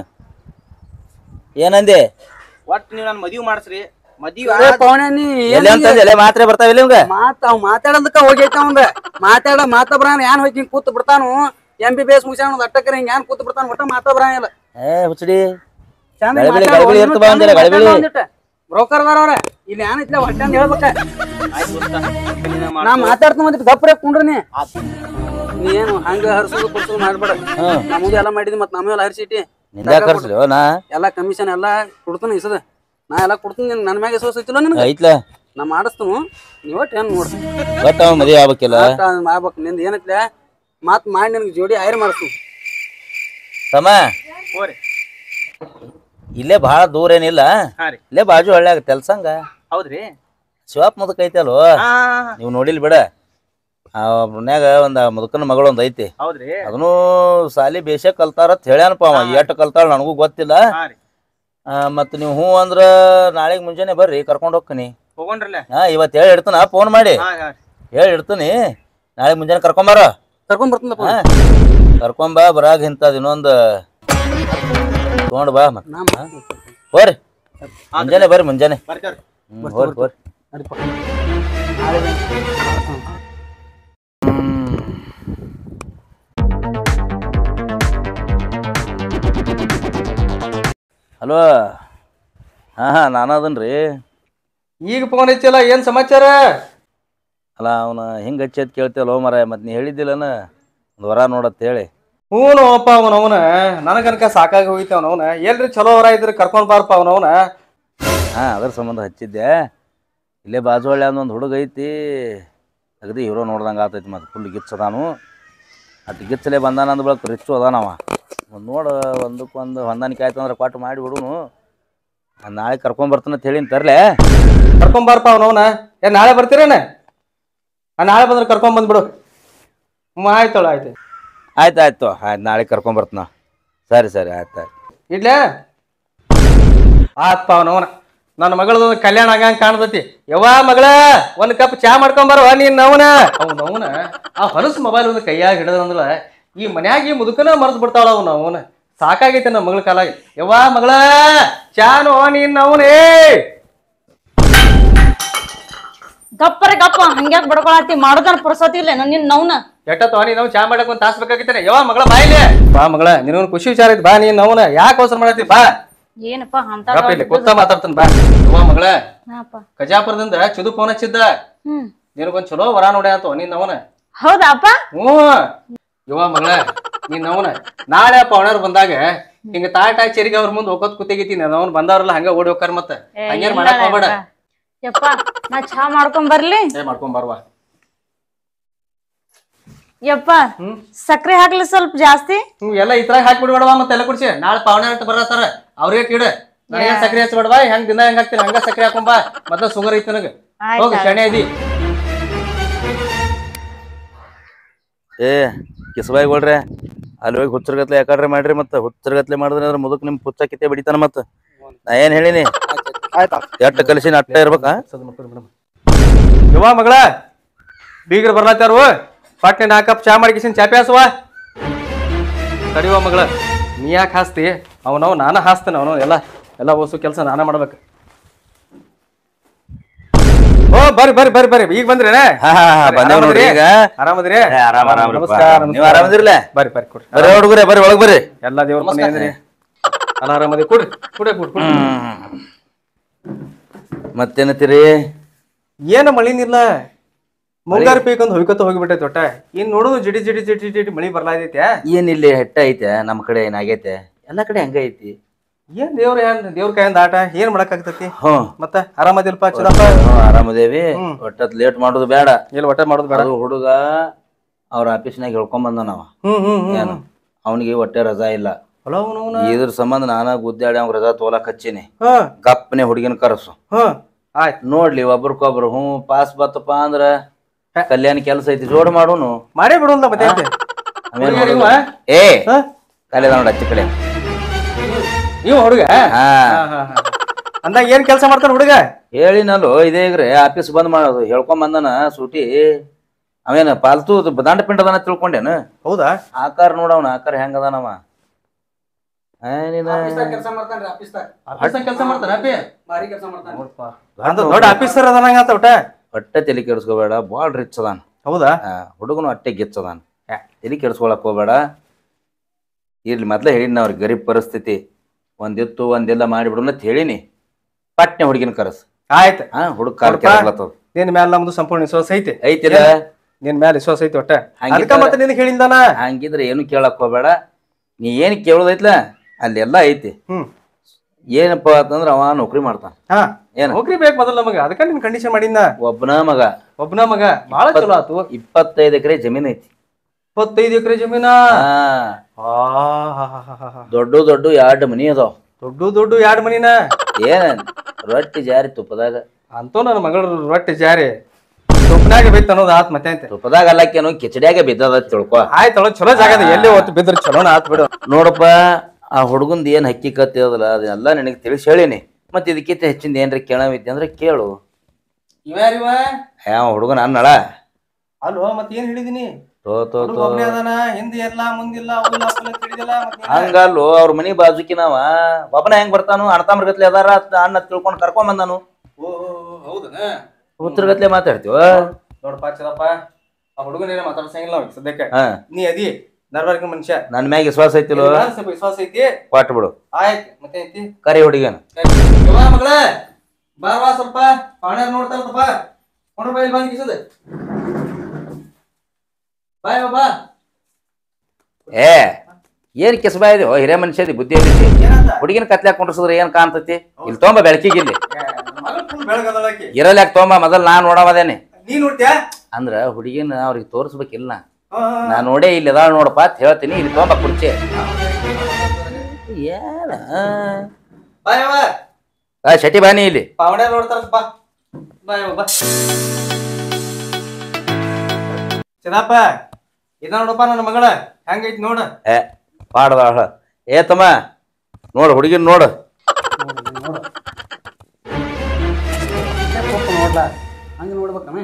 Speaker 6: ಏನಂದೆ
Speaker 4: ಒಟ್ಟು ನೀವು ನನ್ನ ಮದುವೆ ಮಾಡಿಸ್ರಿ ಮದುವೆ
Speaker 5: ಏ ಪವನ ನೀ
Speaker 6: ಎಲ್ಲಿ ಅಂತಂದೆ ಎಲೆ ಮಾತ್ರೆ ಬರ್ತಾವಿಲ್ಲ ನಿಮ್ಗೆ
Speaker 5: ಮಾತ ಅವ್ ಮಾತಾಡೋದಕ್ಕ ಹೋಗೈತ ಅವಂದ ಮಾತಾಡ ಮಾತ ಬರಾನ ಯಾನ್ ಹೋಗಿ ಹಿಂಗ್ ಕೂತ್ ಬಿಡ್ತಾನು ಎಂ ಬಿ ಬಿ ಎಸ್ ಮುಗಿಸ್ಯಾನ ಒಂದ್ ಅಟ್ಟಕ್ಕರ ಹಿಂಗ್ ಯಾನ್ ಕೂತ್ ಬಿಡ್ತಾನ ಒಟ್ಟ ಮಾತಾ ಬರಂಗಿಲ್ಲ
Speaker 6: ಏ ಹುಚ್ಚಡಿ
Speaker 5: ಚಂದ
Speaker 6: ಗಡಿಬಿಡಿ, ಗಡಿಬಿಡಿ ಇರ್ತ ಬಾ ಅಂದಿಲ್ಲ, ಗಡಿಬಿಡಿ.
Speaker 5: ಬ್ರೋಕರ್ ಅದಾರ ಅವ್ರ ಇಲ್ಲಿ ಯಾನ್ ಐತ್ಲ ಹೊಟ್ಟೆ ಅಂತ ಹೇಳ್ಬೇಕ
Speaker 4: ಆಯ್ತು ದೋಸ್ತ ನೀನೇ
Speaker 5: ನಾ
Speaker 4: ಮಾಡ್ಕೊ.
Speaker 5: ಮಾತಾಡ್ತ ಮಂದಿ ಗಪ್ರೆ ಕುಂಡ್ರಿ ನೀ
Speaker 4: ಆತು.
Speaker 5: ನೀ ಏನು ಹಂಗ ಹರ್ಸೋದು ಕುರ್ಸೋದು ಮಾಡ್ಬೇಡ
Speaker 6: ಹ್ಮ್
Speaker 5: ನಮಗೂ ಎಲ್ಲ ಮಾಡಿದ್ವಿ ಮತ್ ನಮ್ಮೆಲ್ಲ ಹರಿಸಿಟ್ಟಿ
Speaker 6: ನಿಂದ ಕರ್ಸ್ಲಿ ನಾ
Speaker 5: ಎಲ್ಲ ಕಮಿಷನ್ ಎಲ್ಲ ಕೊಡ್ತಾನ ಇಸದ ನಾ ಎಲ್ಲ ಕೊಡ್ತೀನಿ ನಿನ್ ನನ್ನ ಮ್ಯಾಗ ಎಸೋಸ್ ಐತಿಲ್ಲ ನಿನಗೆ
Speaker 6: ಐತ್ಲ
Speaker 5: ನಾ ಮಾಡಿಸ್ತನು ನೀ ಒಟ್ಟು ಏನ್ ನೋಡ್ರಿ
Speaker 6: ಒಟ್ಟ ಅವ ಮದುವೆ ಆಗ್ಬೇಕಿಲ್ಲ
Speaker 5: ಮಾಡ್ಬೇಕು ನಿಂದ ಏನೈತ್ಲೆ ಮಾತ್ ಮಾಡಿ ನಿನಗೆ ಜೋಡಿ ಆಯ್ರ್ ಮಾಡಿಸ್ತೀನಿ
Speaker 6: ತಮ್ಮ
Speaker 4: ಹೋರಿ
Speaker 6: ಇಲ್ಲೇ ಭಾಳ ದೂರ ಏನಿಲ್ಲ
Speaker 4: ಹಾ ರೀ
Speaker 6: ಇಲ್ಲೇ ಬಾಜು ಹಳ್ಳ್ಯಾಗ ತೆಲ್ಸಂಗ
Speaker 4: ಹೌದ್ರಿ
Speaker 6: ಶಿವಪ್ಪ ಮುದಕ್ ಐತಲ್ವ
Speaker 4: ಹಾ
Speaker 6: ನೀವು ನೋಡಿಲ್ ಬಿಡ ಆ ಮನ್ಯಾಗ ಒಂದ್ ಮುದುಕನ ಮಗಳು ಒಂದ್ ಐತಿ
Speaker 4: ಹೌದ್ರಿ
Speaker 6: ಅದನ್ನು ಸಾಲಿ ಬೇಷ ಕಲ್ತಾರ ಅಂತ ಹೇಳ್ಯಾನಪ್ಪ ಅವ ಎಷ್ಟ್ ಕಲ್ತಾಳ ನನಗೂ ಗೊತ್ತಿಲ್ಲ
Speaker 4: ಹಾ ರೀ
Speaker 6: ಆ, ಮತ್ತ್ ನೀವು ಹ್ಞೂ ಅಂದ್ರ ನಾಳೆಗ್ ಮುಂಜಾನೆ ಬರ್ರಿ ಕರ್ಕೊಂಡ್ ಹೋಗ್ತೀನಿ
Speaker 4: ಹೋಗೋಣ್ರಲ್ಲ
Speaker 6: ಹಾ ಇವತ್ತು ಹೇಳಿ ಇಡ್ತಾನ ಫೋನ್ ಮಾಡಿ
Speaker 4: ಹಾ ಹಾ
Speaker 6: ಹೇಳಿ ಇಡ್ತೀನಿ ನಾಳೆ ಮುಂಜಾನೆ ಕರ್ಕೊಂಬಾರ
Speaker 5: ಕರ್ಕೊಂಡ್ ಬರ್ತೀನಪ್ಪ
Speaker 6: ಹಾ ಕರ್ಕೊಂಬಾ ಬರಾಗ ಇಂಥದ್ ಇನ್ನೊಂದು ತಗೊಂಡ್ ಬಾ ಮತ್ತ್
Speaker 5: ನಾ
Speaker 6: ಹೋರಿ ಮುಂಜಾನೆ ಬರ್ರಿ ಮುಂಜಾನೆ
Speaker 4: ಬರ್ತೀವ್ರಿ
Speaker 6: ಹ್ಮ್, ಹೋರಿ ಹೋರಿ
Speaker 5: ನಡಿಪ
Speaker 6: ಹಲೋ ಹಾ ಹಾ ನಾನು ಅದನ್ರಿ
Speaker 3: ಈಗ ಫೋನ್ ಹಚ್ಚಿಲ್ಲ ಏನ್ ಸಮಾಚಾರ
Speaker 6: ಅಲ್ಲ ಅವನ ಹಿಂಗೆ ಹಚ್ಚದ್ ಕೇಳ್ತೇವಲ್ಲ ಮರ ಮತ್ತೆ ನೀ ಹೇಳಿದ್ದಿಲ್ಲನ ಒಂದು ವರ ನೋಡತ್ ಹೇಳಿ
Speaker 3: ಹ್ಞೂ ಅಪ್ಪ ಅವನವನ ನನಗನಕ ಸಾಕಾಗಿ ಹೋಗಿತ್ತು ಅವನವನ ಎಲ್ರಿ ಚಲೋ ಅವರ ಇದ್ರೆ ಕರ್ಕೊಂಡ್ ಬಾರಪ್ಪ ಅವನವನ
Speaker 6: ಹಾ ಅದ್ರ ಸಂಬಂಧ ಹಚ್ಚಿದ್ದೆ ಇಲ್ಲೇ ಬಾಜು ಹಳ್ಳಿ ಒಂದು ಹುಡುಗ ಐತಿ ಅಗದಿ ಹೀರೋ ನೋಡ್ದಂಗೆ ಆತೈತಿ ಮತ್ತೆ ಫುಲ್ ಗಿಚ್ಚ ಅದಾನು ಅದು ಗಿಚ್ಚಲೆ ಬಂದಾನ ಅಂದ ಬಳಕ ರಿಚ್ಚು ಅದಾನವ ಒಂದು ನೋಡು ಒಂದಕ್ಕೊಂದು ಹೊಂದಾಣಿಕೆ ಆಯ್ತು ಅಂದ್ರೆ ಕೊಟ್ಟು ಮಾಡಿ ಬಿಡುನು ನಾಳೆ ಕರ್ಕೊಂಡ್ ಬರ್ತಾನೆ ಅಂತ ಹೇಳಿನ ತರ್ಲೆ
Speaker 3: ಕರ್ಕೊಂಡ್ ಬಾರಪ್ಪ ಅವನವನ ಏನ್ ನಾಳೆ ಬರ್ತೀರೇನ ಆ, ನಾಳೆ ಬಂದ್ರೆ ಕರ್ಕೊಂಡ್ ಬಂದ್ಬಿಡು ಹ್ಞೂ ಆಯ್ತಳ ಆಯ್ತು
Speaker 6: ಆಯ್ತು ಆಯ್ತು ಆಯ್ತು ನಾಳೆ ಕರ್ಕೊಂಡ್ ಬರ್ತಾನ ಸರಿ ಸರಿ ಆಯ್ತು ಆಯ್ತು
Speaker 3: ಇಡ್ಲೇ ಆತ್ಪ ಅವನವನ ನನ್ನ ಮಗಳದ ಕಲ್ಯಾಣ ಆಗಂಗ್ ಕಾಣ್ತತಿ ಯವ್ವ ಮಗಳ ಒಂದ್ ಕಪ್ ಚಾ ಮಾಡ್ಕೊಂಡ್ ಬರವ ನೀನ್ ನವನ ಅವ್ ನವನ ಆ ಹೊಲಸ್ ಮೊಬೈಲ್ ಒಂದು ಕೈಯಾಗ ಹಿಡಿದಂದ್ರ ಈ ಮನ್ಯಾಗ ಈ ಮುದುಕನ ಮರ್ದ್ ಬಿಡ್ತಾಳ ಅವ್ ನವನ ಸಾಕಾಗೈತೆ ನಮ್ಮ ಮಗಳ ಕಾಲಾಗ ಯವ್ವ ಮಗಳ ಚಾನೋ ನೀನ್ ನವನೇ
Speaker 2: ಗಪ್ಪರೆ ಗಪ್ಪ ಹಂಗ್ಯಾಕ್ ಬಡ್ಕೊಳತಿ ಮಾಡೋದನ್ನ ಪುರ್ಸತಿ ಇಲ್ಲ ನಿನ್ ನವ್ನ
Speaker 3: ಎಟ್ಟತ್ತವ ನೀ ನಾವು ಚಾ ಮಾಡಕ್ ಒಂದ್ ತಾಸ್ ಬೇಕಾಗಿತ್ತೇನೆ ಯವ್ವ ಮಗಳ ಬಾಯಿಲೆ ಬಾ ಮಗಳ ನಿನಗೊಂದು ಖುಷಿ ವಿಚಾರ ಐತಿ ಬಾ ನೀನ್ ನವನ ಯಾಕೆ ಅವಸರ ಮಾಡತ್ತಿ ಬಾ
Speaker 2: ಏನಪ್ಪ ಅಂತ
Speaker 3: ಗಪ್ಪ ಇಲ್ಲಿ ಕೂತ ಮಾತಾಡ್ತಾನ ಬಾ ಯವ್ವ ಮಗಳ
Speaker 2: ಹಾಪ
Speaker 3: ಕಜಾಪುರದಿಂದ ಚುದು ಫೋನ್ ಹಚ್ಚಿದ್ದ
Speaker 2: ಹ್ಮ್
Speaker 3: ನಿನಗೊಂದ್ ಚಲೋ ವರ ನೋಡಿ ಆತ ನೀನ್ ನವನ
Speaker 2: ಹೌದಪ್ಪ
Speaker 3: ಹ್ಞೂ ಯವ್ವ ಮಗಳ ನೀನ್ ನವನ ನಾಳೆ ಪವಣರ್ ಬಂದಾಗ ಹಿಂಗ ತಾಟ ಚೆರಿಗೆ ಅವ್ರ ಮುಂದೆ ಹೋಗೋದ್ ಕೂತಿಗೈತಿ ಅವ್ನು ಬಂದವ್ರಲ್ಲ ಹಂಗ ಓಡಿ ಹೋಗ್ತಾರ ಮತ್ತ
Speaker 2: ಏ,
Speaker 3: ಹಂಗೇನ್
Speaker 2: ಇಲ್ಲ
Speaker 3: ಮಾಡಕ್ ಹೋಗ್ಬೇಡ
Speaker 2: ಯಪ್ಪ. ಯಪ್ಪ ನಾ ಚಾ ಮಾಡ್ಕೊಂಡ್ ಬರ್ಲಿ
Speaker 3: ಏ ಮಾಡ್ಕೊಂಡ್ ಬರ್ವಾ
Speaker 2: ಯಪ್ಪ
Speaker 3: ಹ್ಮ್.
Speaker 2: ಸಕ್ರೆ ಹಾಕ್ಲಿ ಸ್ವಲ್ಪ ಜಾಸ್ತಿ
Speaker 3: ಹ್ಞೂ ಎಲ್ಲ ಇದ್ರಾಗ ಹಾಕಿ ಬಿಡ್ಬೇಡವಾ ಮತ್ತೆ ಎಲ್ಲ ಕುಡ್ಸಿ ನಾಳೆ ಪಾವಣೆ ಅಂತ ಬರತ್ತಾರ ಅವ್ರಿಗೆ ಇಡ ನನಗೆ ಸಕ್ರೆ ಹಚ್ಬೇಡವಾ ಹೆಂಗ್ ದಿನ ಹೆಂಗ್ ಹಾಕ್ತೀನಿ ಹಂಗ ಸಕ್ರೆ ಹಾಕೊಂಬಾ ಮೊದ್ಲ ಶುಗರ್ ಐತಿ ನನಗೆ ಹೋಗಿ ಶಣೆ ಐತಿ
Speaker 6: ಏ ಕಿಸಬಾಯಿ ಕೊಡ್ರಿ ಅಲ್ಲಿ ಹೋಗಿ ಹುಚ್ಚರ್ಗತ್ಲೆ ಯಾಕಡ್ರೆ ಮಾಡ್ರಿ ಮತ್ತೆ ಹುಚ್ಚರ್ಗತ್ಲೆ ಮಾಡಿದ್ರೆ ಅದ್ರ ಮುದುಕ್ ನಿಮ್ ಪುಚ್ಚ ಕಿತ್ತೆ ಬಿಡಿತಾನ ಮತ್ತ ನಾ ಏನ್ ಹೇಳಿನಿ ಎಟ್ಟ ಕಲಿಸಿನ ಅಟ್ಟ ಇರ್ಬೇಕಾ
Speaker 3: ಯವ್ವ ಮಗಳ ಬೀಗರು ಬರ್ಲಾತಾರು ಪಟ್ನೆ ನಾಲ್ಕು ಕಪ್ ಚಾ ಮಾಡಿ ಕಿಸಿನ ಚಾಪಿ ಹಾಸುವ ತಡಿವ ಮಗಳ ನೀ ಯಾಕೆ ಹಾಸ್ತಿ ಅವನವ್ ನಾನ ಹಾಸ್ತೇನೆ ಅವನು ಎಲ್ಲ ಎಲ್ಲ ಓಸು ಕೆಲಸ ನಾನ ಮಾಡ್ಬೇಕು ಓ ಬರ್ರಿ ಬರ್ರಿ ಬರ್ರಿ ಬರ್ರಿ ಈಗ ಬಂದ್ರೇನೆ
Speaker 6: ಹಾ ಹಾ ಹಾ ಬಂದೇವ್ ನೋಡ್ರಿ ಈಗ
Speaker 3: ಆರಾಮದ್ರಿ
Speaker 6: ಏ, ಆರಾಮ್ ಆರಾಮ್
Speaker 3: ನಮಸ್ಕಾರ
Speaker 6: ನೀವ್ ಆರಾಮದಿರ್ಲೆ
Speaker 3: ಬರ್ರಿ ಬರ್ರಿ ಕೊಡ್ರಿ
Speaker 6: ಬರ್ರಿ ಹುಡುಗರೇ ಬರ್ರಿ ಒಳಗ್ ಬರ್ರಿ
Speaker 3: ಎಲ್ಲ ದೇವ್ರ ಮನೆ ಅಂದ್ರಿ ಅಲ್ಲ ಆರಾಮದಿ ಕೊಡ್ರಿ ಕುಡಿ ಕುಡಿ ಕುಡಿ
Speaker 6: ಮತ್ತೇನತ್ತೀರಿ
Speaker 3: ಏನು ಮಳಿನಿಲ್ಲ ಮುಂಗಾರು ಪೀಕೊಂದು ಹೊಯ್ಕೊತ ಹೋಗಿಬಿಟ್ಟೈತೆ ಒಟ್ಟ ಇನ್ ನೋಡುದು ಜಿಡಿ ಜಿಡಿ ಜಿಡಿ ಜಿಡಿ ಮಳಿ ಬರ್ಲಾದೈತೆ
Speaker 6: ಏನಿಲ್ಲಿ ಹೆಟ್ಟ ಐತೆ ನಮ್ ಕಡೆ ಏನಾಗೈತೆ ಎಲ್ಲಾ ಕಡೆ ಹಂಗ ಐತಿ
Speaker 3: ಏನ್ ದೇವ್ರ ಏನ್ ದೇವ್ರ ಕೈಯಿಂದ ಆಟ ಏನ್ ಮಾಡಕ್ ಆಗ್ತತಿ
Speaker 6: ಹ್ಮ್
Speaker 3: ಮತ್ತ ಆರಾಮದಿಲ್ಪ ಚಿದಪ್ಪ
Speaker 6: ಹ್ಮ್, ಆರಾಮದೇವಿ ಒಟ್ಟತ್ ಲೇಟ್ ಮಾಡೋದು ಬೇಡ
Speaker 3: ಇಲ್ಲಿ ಒಟ್ಟ ಮಾಡೋದು ಬೇಡ
Speaker 6: ಅದು ಹುಡುಗ ಅವ್ರ ಆಫೀಸ್ನಾಗ ಹೇಳ್ಕೊಂಡ್ ಬಂದ ನಾವ
Speaker 3: ಹ್ಮ್ ಹ್ಮ್ ಹ್ಮ್
Speaker 6: ಏನು ಅವನಿಗೆ ಹೊಟ್ಟೆ ರಜಾ ಇಲ್ಲ
Speaker 3: ಹೊಲ ಅವ್ನವ್ನ.
Speaker 6: ಇದ್ರ ಸಂಬಂಧ ನಾನ ಗುದ್ದಾಡಿ ಅವ್ನ ರಜಾ ತೋಲಕ್ ಹಚ್ಚೀನಿ
Speaker 3: ಹಾ
Speaker 6: ಗಪ್ಪನೆ ಹುಡುಗಿನ ಕರ್ಸು
Speaker 3: ಹಾ ಆಯ್ತ್
Speaker 6: ನೋಡ್ಲಿ ಒಬ್ರಕೊಬ್ರು ಹ್ಞೂ ಪಾಸ್ ಬತ್ತಪ್ಪ ಅಂದ್ರ ಕಲ್ಯಾಣ ಕೆಲಸ ಐತಿ ಜೋಡ್ ಮಾಡೋನು
Speaker 3: ಮಾಡೇ ಬಿಡುವಲ್ಲ ಮತ್ತೆ ಐತೆ.
Speaker 6: ಆಮೇಲ್
Speaker 3: ಹುಡುಗ
Speaker 6: ನೋಡೋದು.
Speaker 3: ಇವ?
Speaker 6: ಏ
Speaker 3: ಹಾ?
Speaker 6: ಕಾಲೇದ ನೋಡ ಅಚ್ಚಿ ಕಡೆ
Speaker 3: ಇವ ಹುಡುಗ
Speaker 6: ಹಾ
Speaker 3: ಹಾ, ಹಾ, ಹಾ. ಅಂದಾಗ ಏನ್ ಕೆಲಸ ಮಾಡ್ತಾನ ಹುಡುಗ
Speaker 6: ಹೇಳಿನಲ್ಲೋ ಇದೇ ಈಗ್ರೆ ಆಫೀಸ್ ಬಂದ್ ಮಾಡೋದು ಹೇಳ್ಕೊಂಡ್ ಬಂದನ ಸೂಟಿ ಅವೇನ ಪಾಲ್ತು ದಂಡ ಪಿಂಡದನ ತಿಳ್ಕೊಂಡೇನ
Speaker 3: ಹೌದಾ
Speaker 6: ಆಕಾರ ನೋಡವನ ಆಕಾರ ಹೆಂಗ್ ಅದಾನವ ಆ, ನೀನ
Speaker 5: ಕೆಲಸ ಮಾಡ್ತಾನ್ರಿ ಆಫೀಸ್ದಾಗ
Speaker 3: ಆಫೀಸ್ನಾಗ ಕೆಲಸ ಮಾಡ್ತಾನ ಅಪ್ಪಿ
Speaker 5: ಭಾರಿ ಕೆಲಸ ಮಾಡ್ತಾನೆ
Speaker 3: ಅಂದ್ರ ದೊಡ್ಡ ಆಫೀಸರ್ ಅದಂಗ ಆತ ಒಟ್ಟ
Speaker 6: ಹೊಟ್ಟೆ ತಲೆ ಕೆಡಿಸ್ಕೋಬೇಡ ಬಾಳ್ ರಿಚ್ ಅದಾನ
Speaker 3: ಹೌದಾ
Speaker 6: ಆ, ಹುಡುಗನು ಅಟ್ಟೆ ಗಿಚ್ಚದಾನ ತಲೆ ಕೆಡಿಸ್ಕೊಳಕ್ ಹೋಗ್ಬೇಡ ಇರ್ಲಿ ಮೊದ್ಲೇ ಹೇಳಿನ ಅವ್ರಿಗೆ ಗರೀಬ್ ಪರಿಸ್ಥಿತಿ ಒಂದಿತ್ತು ಒಂದೆಲ್ಲ ಮಾಡಿಬಿಡು ಅಂತ ಹೇಳಿನಿ ಪಟ್ನೆ ಹುಡುಗಿನ ಕರಸ್
Speaker 3: ಆಯ್ತ
Speaker 6: ಹಾ ಹುಡುಗ ಕಾಲ್
Speaker 3: ನೋಡ್ಪ.
Speaker 6: ಕೆಳಗ್ಲತ್ತದ
Speaker 3: ನಿನ್ ಮ್ಯಾಲ ನಮ್ದು ಸಂಪೂರ್ಣ ವಿಶ್ವಾಸ ಐತಿ
Speaker 6: ಐತಿಲ್ಲ
Speaker 3: ನಿನ್ ಮ್ಯಾಲ ವಿಶ್ವಾಸ ಐತಿ ಒಟ್ಟ
Speaker 6: ಹಂಗಿದ್ರೆ-
Speaker 3: ಅದಕ್ಕ ಮತ್ತೆ ನಿನಗೆ ಹೇಳಿಲ್ದಾನ
Speaker 6: ಹಂಗಿದ್ರೆ ಏನು ಕೇಳಕ್ ಹೋಗ್ಬೇಡ ನೀ ಏನ್ ಕೇಳೋದೈತ್ಲ ಅಲ್ಲೆಲ್ಲ ಐತಿ
Speaker 3: ಹ್ಮ್
Speaker 6: ಏನಪ್ಪ ಅಂತಂದ್ರ ಅವ ನೌಕರಿ ಮಾಡ್ತಾನ
Speaker 3: ಹಾ
Speaker 6: ಏನ್?
Speaker 3: ನೌಕರಿ ಬೇಕು ಮೊದಲ ನಮಗ ಅದಕ್ಕ ನಿನ್ ಕಂಡೀಷನ್ ಮಾಡಿನ
Speaker 6: ಒಬ್ಬನ ಮಗ
Speaker 3: ಒಬ್ನ ಮಗ ಬಾಳ ಚಲೋ ಆತು
Speaker 6: ಇಪ್ಪತ್ತೈದು ಎಕರೆ ಜಮೀನ್ ಐತಿ
Speaker 3: ಇಪ್ಪತ್ತೈದು ಎಕರೆ ಜಮೀನ
Speaker 6: ಹಾ ದೊಡ್ಡ ದೊಡ್ಡ ಎರಡು ಮನಿ ಅದಾವ
Speaker 3: ದೊಡ್ಡ ದೊಡ್ಡ ಎರಡ್ ಮನಿನ
Speaker 6: ಏನ್ ರೊಟ್ಟಿ ಜಾರಿ ತುಪ್ಪದಾಗ
Speaker 3: ಅಂತೂ ನನ್ನ ಮಗಳ ರೊಟ್ಟಿ ಜಾರಿ ತುಪ್ಪನಾಗ ಬಿತ್ತು ಅನ್ನೋದು ಆತ್ ಮತ್ತೆ ಅಂತ
Speaker 6: ತುಪ್ಪದಾಗ ಅಲ್ಲಕ್ಕೇನು ಕಿಚಡ್ಯಾಗ ಬಿದ್ದದ ತಿಳ್ಕೊ
Speaker 3: ಆಯ್ತು ಅಲ್ಲ ಚಲೋ ಜಾಗ ಅದ ಎಲ್ಲಿ ಹೊತ್ತು ಬಿದ್ರ ಚಲೋನ ಆತ್ ಬಿಡು
Speaker 6: ನೋಡಪ್ಪ ಆ ಹುಡುಗಂದ ಏನ್ ಹಕ್ಕಿಕತ್ ಇರೋದಲ್ಲ ಅದನ್ನೆಲ್ಲ ನಿನಗೆ ತಿಳಿಸಿ ಹೇಳಿನಿ ಮತ್ತೆ ಇದಕ್ಕಿಂತ ಹೆಚ್ಚಿಂದ ಏನ್ರ ಕೇಳವಿದ್ದೆ ಅಂದ್ರೆ ಕೇಳು
Speaker 3: ಇವ್ಯಾರಿವ
Speaker 6: ಯಾವ ಹುಡುಗನ ಅನ್ನಳ
Speaker 3: ಅಲ್ವ ಮತ್ ಏನ್ ಹೇಳಿದೀನಿ
Speaker 6: ತೋ ತೋ
Speaker 3: ಹುಡುಗ
Speaker 6: ತೋ
Speaker 3: ಒಬ್ನೇ ಅದಾನ ಹಿಂದೆ ಎಲ್ಲ ಮುಂದಿಲ್ಲ ಅವುಲ್ಲ ಅಪ್ಪಲ್ಲ ತಿಳಿದಿಲ್ಲ ಮತ್ತ್ ನೀನ-
Speaker 6: ಹಂಗಲ್ಲೋ ಅವ್ರ ಮನಿ ಬಾಜುಕಿನವ ಒಬ್ಬನ ಹೆಂಗ್ ಬರ್ತಾನು ಅಣ್ಣತಮ್ಮರ್ಗತ್ಲೆ ಅದಾರ ಅತ್ ಅಣ್ಣ ತಿಳ್ಕೊಂಡ್ ಕರ್ಕೊಂಡ್ ಬಂದಾನು
Speaker 3: ಓ ಓ, ಓ, ಹೌದನ
Speaker 6: ಉತ್ತರಗತ್ಲೆ ಮಾತಾಡ್ತೀವ
Speaker 3: ನೋಡಪ್ಪ ಚಲಪ್ಪ ಆ ಹುಡುಗನೇನ ಮಾತಾಡ್ಸಂಗಿಲ್ಲ ಅವ್ನಿಗೆ ಸದ್ಯಕ್ಕೆ
Speaker 6: ಹಾ
Speaker 3: ನೀ ಅದಿ ನರ್ವರ್ಗ ಮನುಷ್ಯ
Speaker 6: ನನ್ ಮ್ಯಾಗ ವಿಶ್ವಾಸ ಐತಿಲೋ
Speaker 3: ನಿನ್ ಮ್ಯಾಲ್ ಸ್ವಲ್ಪ ವಿಶ್ವಾಸ ಐತಿ
Speaker 6: ಕೊಟ್ಟು ಬಿಡು
Speaker 3: ಆಯ್ತು ಮತ್ತೆ ಐತಿ
Speaker 6: ಕರಿ ಹುಡುಗನ
Speaker 3: ಯವ್ವ ಮಗಳ ಬಾರ್ವಾ ಸ್ವಲ್ಪ ಪಾಣ್ಯಾರ ನೋಡ್ತಾರಪ್ಪ ಕೊಂಡ್ರ ಬೈಲ್ ಬಂದ್ ಕಿಸದ ಬಾಯ್ ಬಾ
Speaker 6: ಏ ಏನ್ ಕೆಸಬಾ ಇದೆ ಹಿರೇ ಮನುಷ್ಯದಿ ಬುದ್ಧಿ ಐತಿ
Speaker 3: ಏನಂತ
Speaker 6: ಹುಡುಗಿನ ಕತ್ಲೆ ಕುಂಡ್ರಸಿದ್ರೆ ಏನ್ ಕಾಣ್ತತಿ ಇಲ್ಲಿ ತೊಂಬ ಬೆಳಕಿಗೆ ಇಲ್ಲಿ
Speaker 3: ಮಗಳ ಫುಲ್ ಬೆಳಗದಳಕಿ
Speaker 6: ಇರಲ್ ಯಾಕೆ ತೊಂಬ ಮೊದಲ್ ನಾ ನೋಡವದೇನೆ
Speaker 3: ನೀ ನೋಡ್ತ್ಯಾ
Speaker 6: ಅಂದ್ರ ಹುಡುಗಿನ ಅವ್ರಿಗೆ ತೋರಿಸ್ಬೇಕಿಲ್ಲ
Speaker 3: ಹಾ, ಹಾ,
Speaker 6: ನಾ ನೋಡೇ ಇಲ್ಲಿ ಅದಾಳ ನೋಡಪ್ಪ ಅಂತ ಹೇಳ್ತೀನಿ ಇಲ್ಲಿ ತೊಂಬ ಕುರ್ಚಿ ಏನ
Speaker 3: ಬಾಯ್ ಅವ್ವ
Speaker 6: ಆ ಶಟಿ ಬಾನಿ ಇಲ್ಲಿ
Speaker 3: ಪಾವಣ್ಯ ನೋಡ್ತಾರ ಬಾ ಬಾಯ್ ಅವ್ವ, ಬಾ ಚಿದಪ್ಪ ಇದ ನೋಡಪ್ಪ ನನ್ನ ಮಗಳ ಹೆಂಗೈತಿ ನೋಡ
Speaker 6: ಏ ಪಾಡದ ಏ ತಮ್ಮ ನೋಡು ಹುಡುಗಿನ ನೋಡು
Speaker 5: ನೋಡ್ಲಾ ಹಂಗೆ ನೋಡ್ಬೇಕನ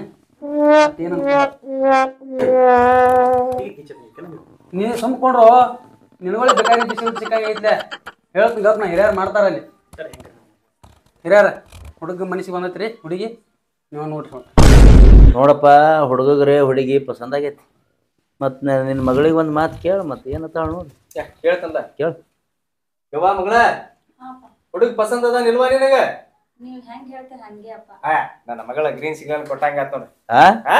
Speaker 5: ನೀ ಸುಮ್ಕೊಂಡ್ರು ನಿನಗಳು ಬೇಕಾಗಿ ಬಿಸಿ ಸಿಕ್ಕಾಗಿ ಐತ್ಲೆ ಹೇಳ್ತೀನಿ ಗಪ್ ನಾ ಹಿರಿಯರು ಮಾಡ್ತಾರ ಅಲ್ಲಿ ಹಿರಿಯರ ಹುಡುಗ ಮನಸ್ಸಿಗೆ ಬಂದೈತ್ರಿ ಹುಡುಗಿ ನೀವು ನೋಡ್ರಿ ನೋಡ್ರಿ
Speaker 6: ನೋಡಪ್ಪ ಹುಡುಗಗ್ರೆ ಹುಡುಗಿ ಪಸಂದ್ ಆಗೈತಿ ಮತ್ತು ನಿನ್ನ ಮಗಳಿಗೆ ಒಂದು ಮಾತು ಕೇಳು ಮತ್ತೆ ಏನತ್ತಾಳ ನೋಡಿ
Speaker 3: ಕೇಳ್ತಂದ
Speaker 6: ಕೇಳು.
Speaker 3: ಯವ್ವ ಮಗಳ ಹುಡುಗ ಪಸಂದ್ ಅದ ನಿಲ್ವಾ ನಿನಗ
Speaker 2: ನೀವ್ ಹೆಂಗ್ ಹೇಳ್ತೀರ ಹಂಗೆ ಅಪ್ಪ
Speaker 3: ಆ, ನನ್ನ ಮಗಳ ಗ್ರೀನ್ ಸಿಗ್ನಲ್ ಕೊಟ್ಟಂಗ ಆತ್ ನೋಡ್ರಿ
Speaker 6: ಆ
Speaker 3: ಆ?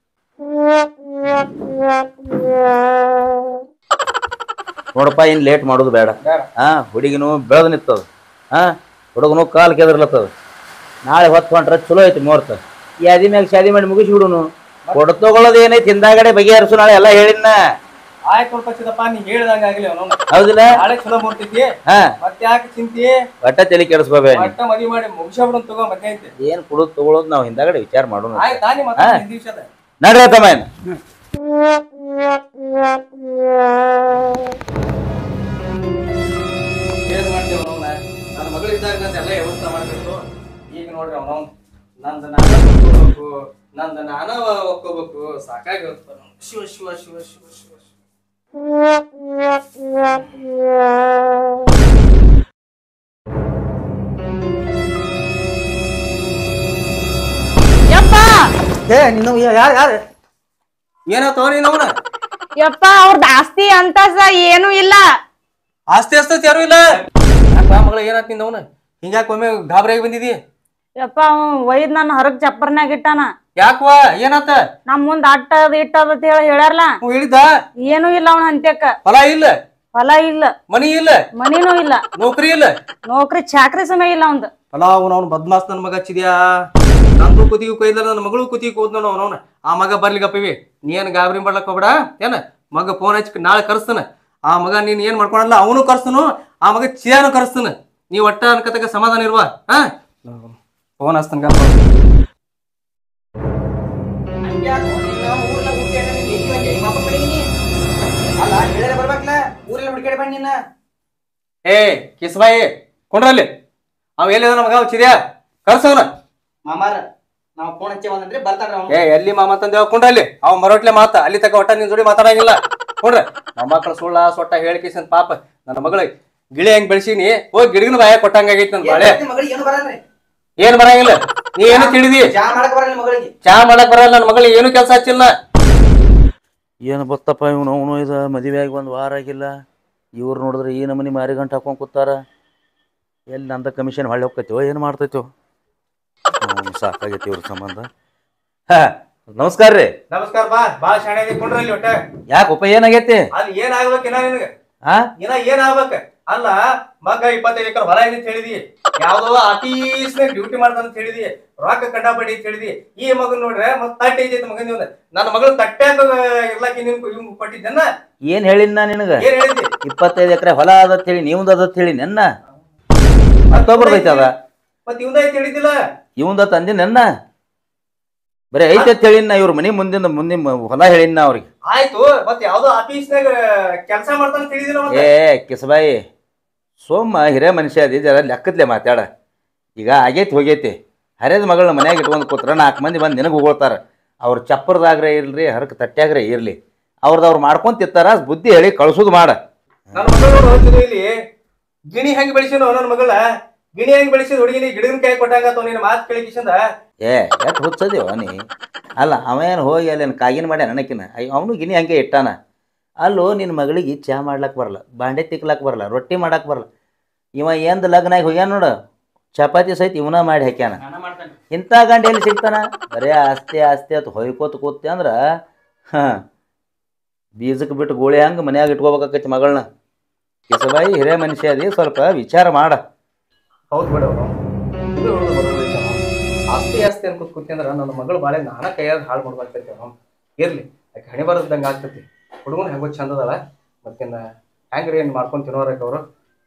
Speaker 6: ನೋಡಪ್ಪ ಇನ್ನು ಲೇಟ್ ಮಾಡೋದು ಬೇಡ
Speaker 3: ಬೇಡ.
Speaker 6: ಹಾ ಹುಡುಗಿನೂ ಬೆಳೆದು ನಿತ್ತದ ಹಾ ಹುಡುಗನು ಕಾಲು ಕೆದರ್ಲತ್ತದ ನಾಳೆ ಹೊತ್ತು ಹೊಂಟ್ರೆ ಚಲೋ ಐತಿ ಮುಹೂರ್ತ ಯಾದಿ ಮ್ಯಾಗ ಶಾದಿ ಮಾಡಿ ಮುಗಿಸಿ ಬಿಡುನು ಕೊಡ್ತಗೊಳ್ಳೋದು ಏನೈತಿ ಹಿಂದಾಗಡೆ ಬಗೆಹರಿಸು ನಾಳೆ ಎಲ್ಲ ಹೇಳಿನ
Speaker 3: ಆಯ್ತು ಸ್ವಲ್ಪ ಚಿದಪ್ಪ ನೀ ಹೇಳ್ದಂಗ ಆಗ್ಲಿ ಅವನು
Speaker 6: ಹೌದಿಲ್ಲ
Speaker 3: ನಾಳೆ ಚಲೋ ಮೂರ್ತೈತಿ
Speaker 6: ಹಾ
Speaker 3: ಮತ್ತೆ ಯಾಕೆ ಚಿಂತಿ
Speaker 6: ಒಟ್ಟ ತಲೆ ಕೆಡಿಸ್ಬೋಬೇ ನೀ
Speaker 3: ಒಟ್ಟ ಮದ್ವಿ ಮಾಡಿ ಮುಗಿಸ್ಬಿಡೋಣ ತಗೋ ಮತ್ತೆ ಐತಿ
Speaker 6: ಏನ್ ಕುಡುದ್ ತಗೊಳ್ಳೋದು ನಾವು ಹಿಂದಾಗಡೆ ವಿಚಾರ ಮಾಡೋಣ
Speaker 3: ಆಯ್ತಾ ನಿಮ್ಮ ಮತ್ತೆ
Speaker 6: ಹಾ.
Speaker 3: ದಿವ್ಸದ
Speaker 6: ನಡ್ರಿ ತಮ್ಮ ಏನ್
Speaker 3: ಏನ್ ಮಾಡ್ತೇವ ಅವನವನ ನನ್ನ ಮಗಳು ಇದ್ದಾಗ ನಂದು ಎಲ್ಲ ವ್ಯವಸ್ಥೆ ಮಾಡ್ಬೇಕು ಈಗ ನೋಡ್ರಿ ಅವನವನ್ ನಂದು ನಾನ ಒಪ್ಕೋಬೇಕು ನಂದು ನಾನ ಒಪ್ಕೋಬೇಕು ಸಾಕಾಗಿ ಹೋಗ್ತಾನ ಅವ್ನು. ಶಿವ ಶಿವ ಶಿವ ಶಿವ ಶಿವ ಶಿವ
Speaker 2: ಯಪ್ಪ
Speaker 3: ಏ ನಿನ್ನ ಯಾರು ಯಾರು ಏನಾತವ ನೀನು ಅವನ
Speaker 2: ಯಪ್ಪ ಅವ್ರದ್ ಆಸ್ತಿ ಅಂತಸ ಏನು ಇಲ್ಲ
Speaker 3: ಆಸ್ತಿ ಅಸ್ತೈತಿ ಯಾರು ಇಲ್ಲ ಯಾಕ ಮಗಳ ಏನಾತ್ ನಿಂದ ಅವನ ಹಿಂಗ್ಯಾಕ ಒಮ್ಮೆ ಗಾಬರಿಯಾಗಿ ಬಂದಿದಿ
Speaker 2: ಯಪ್ಪ ಅವ ಒಯ್ದ್ ನನ್ನ ಹೊರಗ್ ಚಪ್ಪರ್ನ್ಯಾಗ ಇಟ್ಟಾನ
Speaker 3: ಯಾಕವ ಏನಾತ
Speaker 2: ನಮ್ ಮುಂದ್ ಅಟ್ಟದ ಇಟ್ಟದ ಅಂತ ಹೇಳಿ ಹೇಳ್ಯಾರಲ್ಲ
Speaker 3: ಹ್ಞೂ ಹೇಳಿದ್ದ
Speaker 2: ಏನು ಇಲ್ಲ ಅವನ ಅಂತ್ಯಕ್ಕ
Speaker 3: ಹೊಲ ಇಲ್ಲ
Speaker 2: ಹೊಲ ಇಲ್ಲ
Speaker 3: ಮನಿ ಇಲ್ಲ
Speaker 2: ಮನಿನೂ ಇಲ್ಲ
Speaker 3: ನೌಕರಿ ಇಲ್ಲ
Speaker 2: ನೌಕರಿ ಚಾಕ್ರಿ ಸಮಯ ಇಲ್ಲ ಅವಂದ್
Speaker 3: ಅಲ್ಲ ಅವನು ಅವ್ನು ಬದ್ಮಾಸ್ ನನ್ನ ಮಗ ಹಚ್ಚಿದ್ಯಾ ನಂದು ಕುತ್ತಿಗೆ ಕೊಯ್ದ ನನ್ನ ಮಗಳು ಕುತ್ತಿಗೆ ಹೋದ್ ನೋಡು ಅವನವನ ಆ ಮಗ ಬರ್ಲಿಗಪ್ಪಿವಿ ನೀ ಏನ್ ಗಾಬರಿ ಮಾಡ್ಲಕ್ ಹೋಗ್ಬೇಡ ಏನ ಮಗ ಫೋನ್ ಹಚ್ಚಿ ನಾಳೆ ಕರ್ಸ್ತಾನ ಆ ಮಗ ನೀನ್ ಏನ್ ಮಾಡ್ಕೊಳಲ್ಲ ಅವನು ಕರ್ಸ್ತನು ಆ ಮಗ ಚಿಯಾನು ಕರ್ಸ್ತಾನ ನೀ ಒಟ್ಟ ಅನ್ಕತಕ ಸಮಾಧಾನ ಇರುವ ಹಾ ಫೋನ್ ಹಚ್ತಾನ ಏ ಕಿಸ್ಬಾಯಿ ಕೊಂಡ್ರಲ್ಲಿ ಅವ ಎಲ್ಲಿ ಮಗ ಹಚ್ಚಿದ್ಯಾ ಕರ್ಸವನ
Speaker 1: ಮಾಮಾರ ನಾವ್ ಫೋನ್ ಹಚ್ಚಿ ಬಂದ್ರೆ ಬರ್ತಾರ
Speaker 3: ಏ ಎಲ್ಲಿ ಮಾಮ ತಂದೆ ಕೊಂಡ್ರಲ್ಲಿ ಅವ ಮರೋಟ್ಲೆ ಮಾತ ಅಲ್ಲಿ ತಕ ಒಟ್ಟ ನಿನ್ ಜೋಡಿ ಮಾತಾಡಂಗಿಲ್ಲ ಕೊಡ್ರ ಮೊಮ್ಮಕ್ಳ ಸುಳ್ಳ ಸೊಟ್ಟ ಹೇಳಿಕಿಸನ್ ಪಾಪ ನನ್ನ ಮಗಳ ಗಿಳಿ ಹೆಂಗ್ ಬೆಳ್ಸೀನಿ ಹೋಗಿ ಗಿಡಗನ ಬಾಯ ಕೊಟ್ಟಂಗಾಗೈತಿ ನನ್ ಬಾಳೆ
Speaker 1: ಮಗಳಿಗೆ ಏನು ಬರಲ್ರಿ
Speaker 3: ಏನ್ ಬರಂಗಿಲ್ಲ ನೀ ಏನು ತಿಳಿದಿ
Speaker 1: ಚಾ ಮಾಡಕ್ ಬರಲ್ಲ ಮಗಳಿಗೆ
Speaker 3: ಚಾ ಮಾಡಕ್ ಬರಲ್ಲ ನನ್ನ ಮಗಳಿಗೆ ಏನು ಕೆಲಸ ಹಚ್ಚಿಲ್ಲ
Speaker 6: ಏನು ಬತ್ತಪ್ಪ ಇವನು ಅವನು ಇದು ಮದುವೆ ಆಗಿ ಒಂದು ವಾರ ಆಗಿಲ್ಲ ಇವ್ರು ನೋಡಿದ್ರೆ ಈ ನಮೂನಿ ಮಾರಿ ಗಂಟು ಹಾಕೊಂಡು ಕೂತಾರ ಎಲ್ಲಿ ನಂದ ಕಮಿಷನ್ ಹೊಳ್ಳಿ ಹೋಗ್ತೈತೋ ಏನು ಮಾಡ್ತೈತೋ ಅವ್ನು ಸಾಕಾಗೈತಿ ಇವ್ರ ಸಂಬಂಧ ಹಾ ನಮಸ್ಕಾರ ರೀ
Speaker 3: ನಮಸ್ಕಾರ ಬಾ ಬಾ ಶಾಣೆ ಕೊಂಡ್ರಲ್ಲಿ ಒಟ್ಟ
Speaker 6: ಯಾಕಪ್ಪ ಏನಾಗೈತಿ
Speaker 3: ಅಲ್ಲಿ ಏನ್ ಆಗ್ಬೇಕಿನ ನಿನಗ
Speaker 6: ಹಾ
Speaker 3: ಇನ್ನ ಏನ್ ಆಗ್ಬೇಕ ಅಲ್ಲ ಮಗ ಇಪ್ಪತ್ತೈದು ಎಕರೆ ಹೊಲ ಇದೆ ಅಂತ ಹೇಳಿದಿ ಯಾವ್ದೋ ಆಫೀಸ್ನಾಗ ಡ್ಯೂಟಿ ಮಾಡ್ತಾನ ಅಂತ ಹೇಳಿದಿ ರೊಕ್ಕ ಕಂಡಾಪಡಿ ಅಂತ ಹೇಳಿದಿ ಈ ಮಗನ್ ನೋಡ್ರೆ ಮತ್ ತಟ್ಟೆ ಐತಿ ಮಗನ್ ಇವ್ನ ನನ್ನ ಮಗಳು ತಟ್ಟ್ಯಾಗ ಇರ್ಲಾಕಿ ನಿನ್ ಇವ್ ಕೊಟ್ಟಿದ್ದನ್ನ
Speaker 6: ಏನು ಹೇಳಿನ ನಿನಗೆ
Speaker 3: ಏನ್ ಹೇಳಿದಿ
Speaker 6: ಇಪ್ಪತ್ತೈದು ಎಕರೆ ಹೊಲ ಅದತ್ ಹೇಳಿ ನೀವಂದ ಅದತ್ ಹೇಳಿ ನೆನ್ನ ಮತ್ತೊಬ್ರದೈತೆ ಅದ
Speaker 3: ಮತ್ ಇವ್ದ ಐತಿ ಹೇಳಿದಿಲ್ಲ
Speaker 6: ಇವಂದ ತಂದಿ ನೆನ್ನ ಬರೀ ಐತೆ ಅಂತ ಹೇಳಿನ ಇವ್ರ ಮನಿ ಮುಂದಿನ ಮುಂದಿನ ಹೊಲ ಹೇಳಿನ ಅವ್ರಿಗೆ
Speaker 3: ಆಯ್ತು ಮತ್ ಯಾವ್ದೋ ಆಫೀಸ್ನಾಗ ಕೆಲಸ ಮಾಡ್ತಾನ ಅಂತ ಹೇಳಿದಿಲ್ಲ ಮತ್ತೆ
Speaker 6: ಏ ಕಿಸಬಾಯಿ ಸೋಮ ಹಿರೇ ಮನುಷ್ಯ ಅದಿ ಜರ ಲೆಕ್ಕದ್ಲೆ ಮಾತಾಡ ಈಗ ಆಗೈತಿ ಹೋಗೈತಿ ಹರಿದ ಮಗಳನ್ನ ಮನ್ಯಾಗ ಇಟ್ಕೊಂಡು ಕೂತ್ರ ನಾಲ್ಕು ಮಂದಿ ಬಂದು ನಿನಗೆ ಹೋಗ್ತಾರ ಅವ್ರ ಚಪ್ಪರದಾಗ್ರೆ ಇರ್ಲಿ ಹರಕ ತಟ್ಟ್ಯಾಗ್ರೆ ಇರ್ಲಿ ಅವ್ರದ್ದು ಅವ್ರು ಮಾಡ್ಕೊಂತ ತಿತ್ತಾರ ಬುದ್ಧಿ ಹೇಳಿ ಕಳ್ಸೋದು ಮಾಡ
Speaker 3: ನನ್ನ ಮಗಳು ನೋಡು ಹಚ್ಚಿದ್ರು ಇಲ್ಲಿ ಗಿಣಿ ಹೆಂಗ್ ಬೆಳೆಸಿನೋ ನನ್ನ ಮಗಳ ಗಿಣಿ ಹೆಂಗ್ ಬೆಳೆಸಿದ ಹುಡುಗಿನಿ ಗಿಡಗನ್ ಕೈ ಕೊಟ್ಟಂಗ ನಿನ್ನ ಮಾತು ಕೇಳಿಕಿಸಿಂದ
Speaker 6: ಏ ಎಟ್ ಹುಚ್ಚದೇವ ನೀ ಅಲ್ಲ ಅವ ಏನು ಹೋಗಿ ಅಲ್ಲಿ ಕಾಗಿನ ಮಾಡ್ಯಾನ ನನಕಿನ ಅವನು ಗಿನಿ ಹಂಗೆ ಇಟ್ಟಾನ ಅಲ್ಲೋ ನಿನ್ನ ಮಗಳಿಗೆ ಚಹಾ ಮಾಡ್ಲಕ್ಕೆ ಬರಲ್ಲ ಬಾಂಡೆ ತಿಕ್ಲಕ್ಕೆ ಬರಲ್ಲ ರೊಟ್ಟಿ ಮಾಡಕ್ಕೆ ಬರಲ್ಲ ಇವ ఏంದ ಲಗ್ನ ಆಗಿ ಹೋಗ್ಯಾನ ನೋಡು ಚಪಾತಿ ಸಹಿತ ಇವನ ಮಾಡಿ ಹಾಕ್ಯಾನ ಇಂಥ ಗಂಡ ಎಲ್ಲಿ ಸಿಗ್ತಾನ ಬರೇ ಆಸ್ತಿ ಆಸ್ತಿ ಅಂತ ಹೊಯ್ಕೋತ ಕೂತಿ ಅಂದ್ರ ಹಾಂ ಬೀಜಕ್ಕೆ ಬಿಟ್ಟು ಗೋಳಿ ಹಂಗೆ ಮನ್ಯಾಗ ಇಟ್ಕೋಬೇಕಾಕೈತಿ ಮಗಳನ್ನ ಕಿಸಬಾಯಿ ಹಿರೇ ಮನುಷ್ಯ ಅದಿ ಸ್ವಲ್ಪ ವಿಚಾರ ಮಾಡ
Speaker 3: ಹೌದ್ ಬಿಡು ಇದು ಹೇಳೋದು ಬರೋಬ್ಬರಿ ಐತೆ ಅವ್ನು. ಆಸ್ತಿ ಆಸ್ತಿ ಅನ್ಕೋತ ಕೂತ್ಯಂದ್ರ ನನ್ನ ಮಗಳು ಬಾಳೆ ನಾನ ಕೈಯಾಗ ಹಾಳು ಮಾಡ್ಬಾರ್ತೈತಿ ಅವ್ನು ಇರ್ಲಿ ಆಕೆ ಹಣೆ ಬರದಂಗ ಆಗ್ತೈತಿ ಹುಡುಗನ ಹೆಂಗೋ ಚಂದ ಅದಲ್ಲ ಮತ್ತಿನ್ನ ಹೆಂಗ್ರಿ ಏನ್ ಮಾಡ್ಕೊಂಡ್ ತಿನ್ನೋರಕ್ಕೆ ಅವರು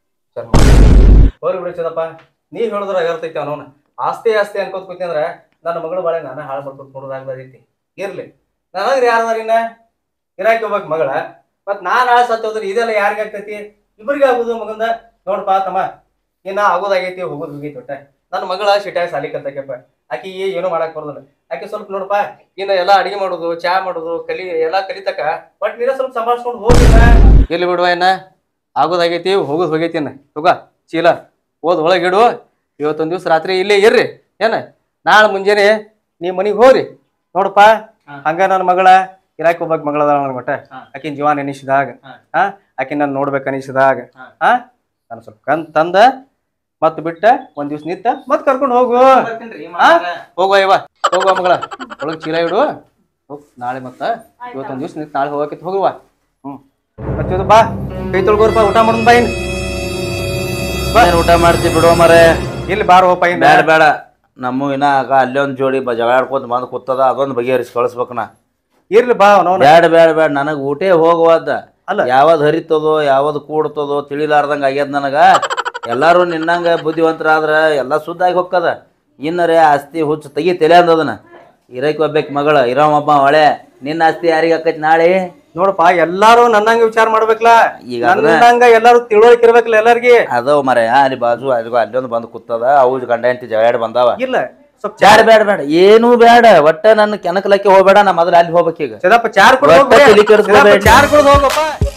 Speaker 3: ಹೋರಿ ಬಿಡಿಸದಪ್ಪ ನೀ ಹೇಳಿದ್ರ ಇರ್ತೈತಿ ಅವನವನ ಆಸ್ತಿ ಆಸ್ತಿ ಅನ್ಕೋತ ಕೂತ್ಯಂದ್ರ ನನ್ನ ಮಗಳು ಬಾಳೆ ನಾನ ಹಾಳು ಮಾಡ್ಕೊತ ನೋಡೋದಾಗ್ದೈತಿ ಇರ್ಲಿ ನನಗ್ರಿ ಯಾರದಾರ ಇನ್ನ ಇರಾಕಿ ಹೋಗ್ಬೇಕು ಮಗಳ ಮತ್ ನಾನ್ ಹಾಳು ಸತ್ತು ಹೋದ್ರೆ ಇದೆಲ್ಲ ಯಾರಿಗ ಆಗ್ತೈತಿ ಇಬ್ಬರಿಗೆ ಆಗುದು ಮಗಂದ ನೋಡ್ಪಾ ತಮ್ಮ ಇನ್ನ ಆಗೋದಾಗೈತಿ ಹೋಗೋದ್ ಹೋಗೈತಿ ಒಟ್ಟ ನನ್ನ ಮಗಳ ಶಿಟ್ಯಾಗ ಸಾಲಿ ಕಲ್ತಕ್ಯಪ್ಪ ಆಕಿ ಏನು ಮಾಡಕ್ ಬರೋದಿಲ್ಲ ಆಕಿ ಸ್ವಲ್ಪ ನೋಡಪ್ಪ ಇನ್ನ ಎಲ್ಲಾ ಅಡಿಗೆ ಮಾಡೋದು ಚಾ ಮಾಡೋದು ಕಲಿ ಎಲ್ಲಾ ಕಲಿತಕ ಬಟ್ ನೀನ ಸ್ವಲ್ಪ ಸಂಭಾಳ್ಸ್ಕೊಂಡು ಹೋಗಿಲ್ಲ ಎಲ್ಲಿ ಬಿಡುವ ಏನ ಆಗೋದಾಗೈತಿ ಹೋಗೋದ್ ಹೋಗೈತಿ ಇನ್ನ ಹೋಗ ಚೀಲ ಓದ್ ಒಳಗಿಡು ಇವತ್ತೊಂದ್ ದಿವ್ಸ ರಾತ್ರಿ ಇಲ್ಲೇ ಇರ್ರಿ ಏನ ನಾಳೆ ಮುಂಜಾನೆ ನೀ ಮನಿಗ್ ಹೋಗ್ರಿ ನೋಡಪ್ಪ ಹಂಗ ನನ್ನ ಮಗಳ ಇರಾಕ್ ಒಬ್ಬಾಕ್ ಮಗಳ ಅದಾಳ ನನ್ ಮಟ್ಟ ಆಕಿನ್ ಜೀವ ನೆನಿಸಿದಾಗ ಹಾ ಆಕಿನ್ ನಾನು ನೋಡ್ಬೇಕು ಅನಿಸಿದಾಗ ಹಾ ನಾನು ಸ್ವಲ್ಪ ಕಣ್ ತಂದ ಮತ್ ಬಿಟ್ಟ ಒಂದ್ ದಿವ್ಸ ನಿತ್ತ ಮತ್ ಕರ್ಕೊಂಡು ಹೋಗು ಹಾ? ಹೋಗುವ ಇವ ಹೋಗುವ ಮಗಳ ಒಳಗ್ ಚೀಲ ಇಡು ಹೋಗ್ ನಾಳೆ ಮತ್ತ ಇವತ್ತೊಂದ್ ದಿವ್ಸ ನಿಂತ್ ನಾಳೆ ಹೋಗಕ್ಕೆ ಹೋಗುವ ಹ್ಮ್ ಮತ್ತೆ ಬಾ ಕೈ ತೊಳ್ಗೋರ್ಪ ಊಟ ಮಾಡೋದ್ ಬಾ ಇನ್
Speaker 6: ಏನ್ ಊಟ ಮಾಡ್ತಿ ಬಿಡುವ ಮರೆ
Speaker 3: ಇಲ್ಲಿ ಬಾರೋ ಪೈನ್
Speaker 6: ಬೇಡ ಬೇಡ ನಮ್ಮ ಇನ್ನ ಆಗ ಅಲ್ಲೇ ಒಂದ್ ಜೋಡಿ ಬ ಜಗಳ ಆಡ್ಕೊಂತ ಬಂದ್ ಕೂತದ ಅದೊಂದ್ ಬಗೆಹರಿಸಿ ಕಳಿಸ್ಬೇಕು ನಾ
Speaker 3: ಇರ್ಲಿ ಬಾ ಅವನವನ
Speaker 6: ಬೇಡ ಬೇಡ ಬೇಡ ನನಗ್ ಊಟೇ ಹೋಗುವದ
Speaker 3: ಅಲ್ಲ.
Speaker 6: ಯಾವದ್ ಹರಿತದೋ ಯಾವದ್ ಕೂಡ್ತದೋ ತಿಳಿಲಾರ್ದಂಗ ಆಗ್ಯದ ನನಗ ಎಲ್ಲಾರು ನಿನ್ನಂಗ ಬುದ್ಧಿವಂತರಾದ್ರ ಎಲ್ಲಾ ಸುದ್ದಾಗಿ ಹೊಕ್ಕದ ಇನ್ನರೇ ಆಸ್ತಿ ಹುಚ್ಚು ತೆಗಿ ತಲೆ ಅಂದದನ ಇರಕ್ ಒಬ್ಬೇಕ್ ಮಗಳ ಇರವ ಒಬ್ಬ ಒಳೆ ನಿನ್ನ ಆಸ್ತಿ ಯಾರಿಗ ಆಕೈತಿ ನಾಳೆ
Speaker 3: ನೋಡಪ್ಪ ಎಲ್ಲಾರು ನನ್ನಂಗ ವಿಚಾರ ಮಾಡ್ಬೇಕಲ್ಲ
Speaker 6: ಈಗ ಅದನ್ನ-
Speaker 3: ನನ್ನಂಗ ಎಲ್ಲಾರು ತಿಳುವಳಿಕೆ ಇರ್ಬೇಕಲ್ಲ ಎಲ್ಲಾರ್ಗಿ
Speaker 6: ಅದವ್ ಮರ ಅಲ್ಲಿ ಬಾಜು ಅಲ್ಲಿ ಅಲ್ಲೊಂದು ಬಂದು ಕೂತದ ಅವು ಗಂಡ ಹೆಂಡತಿ ಜಗಾಡ್ ಬಂದಾವ
Speaker 3: ಇಲ್ಲ ಸ್ವಲ್ಪ
Speaker 6: ಬೇಡ ಬೇಡ ಬೇಡ ಏನೂ ಬೇಡ ಒಟ್ಟ ನನ್ನ ಕೆನಕಲಕ್ಕೆ ಹೋಗ್ಬೇಡ ನಾ ಮೊದಲು ಅಲ್ಲಿ ಹೋಗ್ಬೇಕೀಗ
Speaker 3: ಚದಪ್ಪ ಚಾರ್ ಕೊಡು
Speaker 6: ಒಟ್ಟ ತಲಿ ಕೆಡಿಸ್ಕೋಬೇಡ.
Speaker 3: ಚಾರ್ ಕೊಡು ಹೋಗಪ್ಪ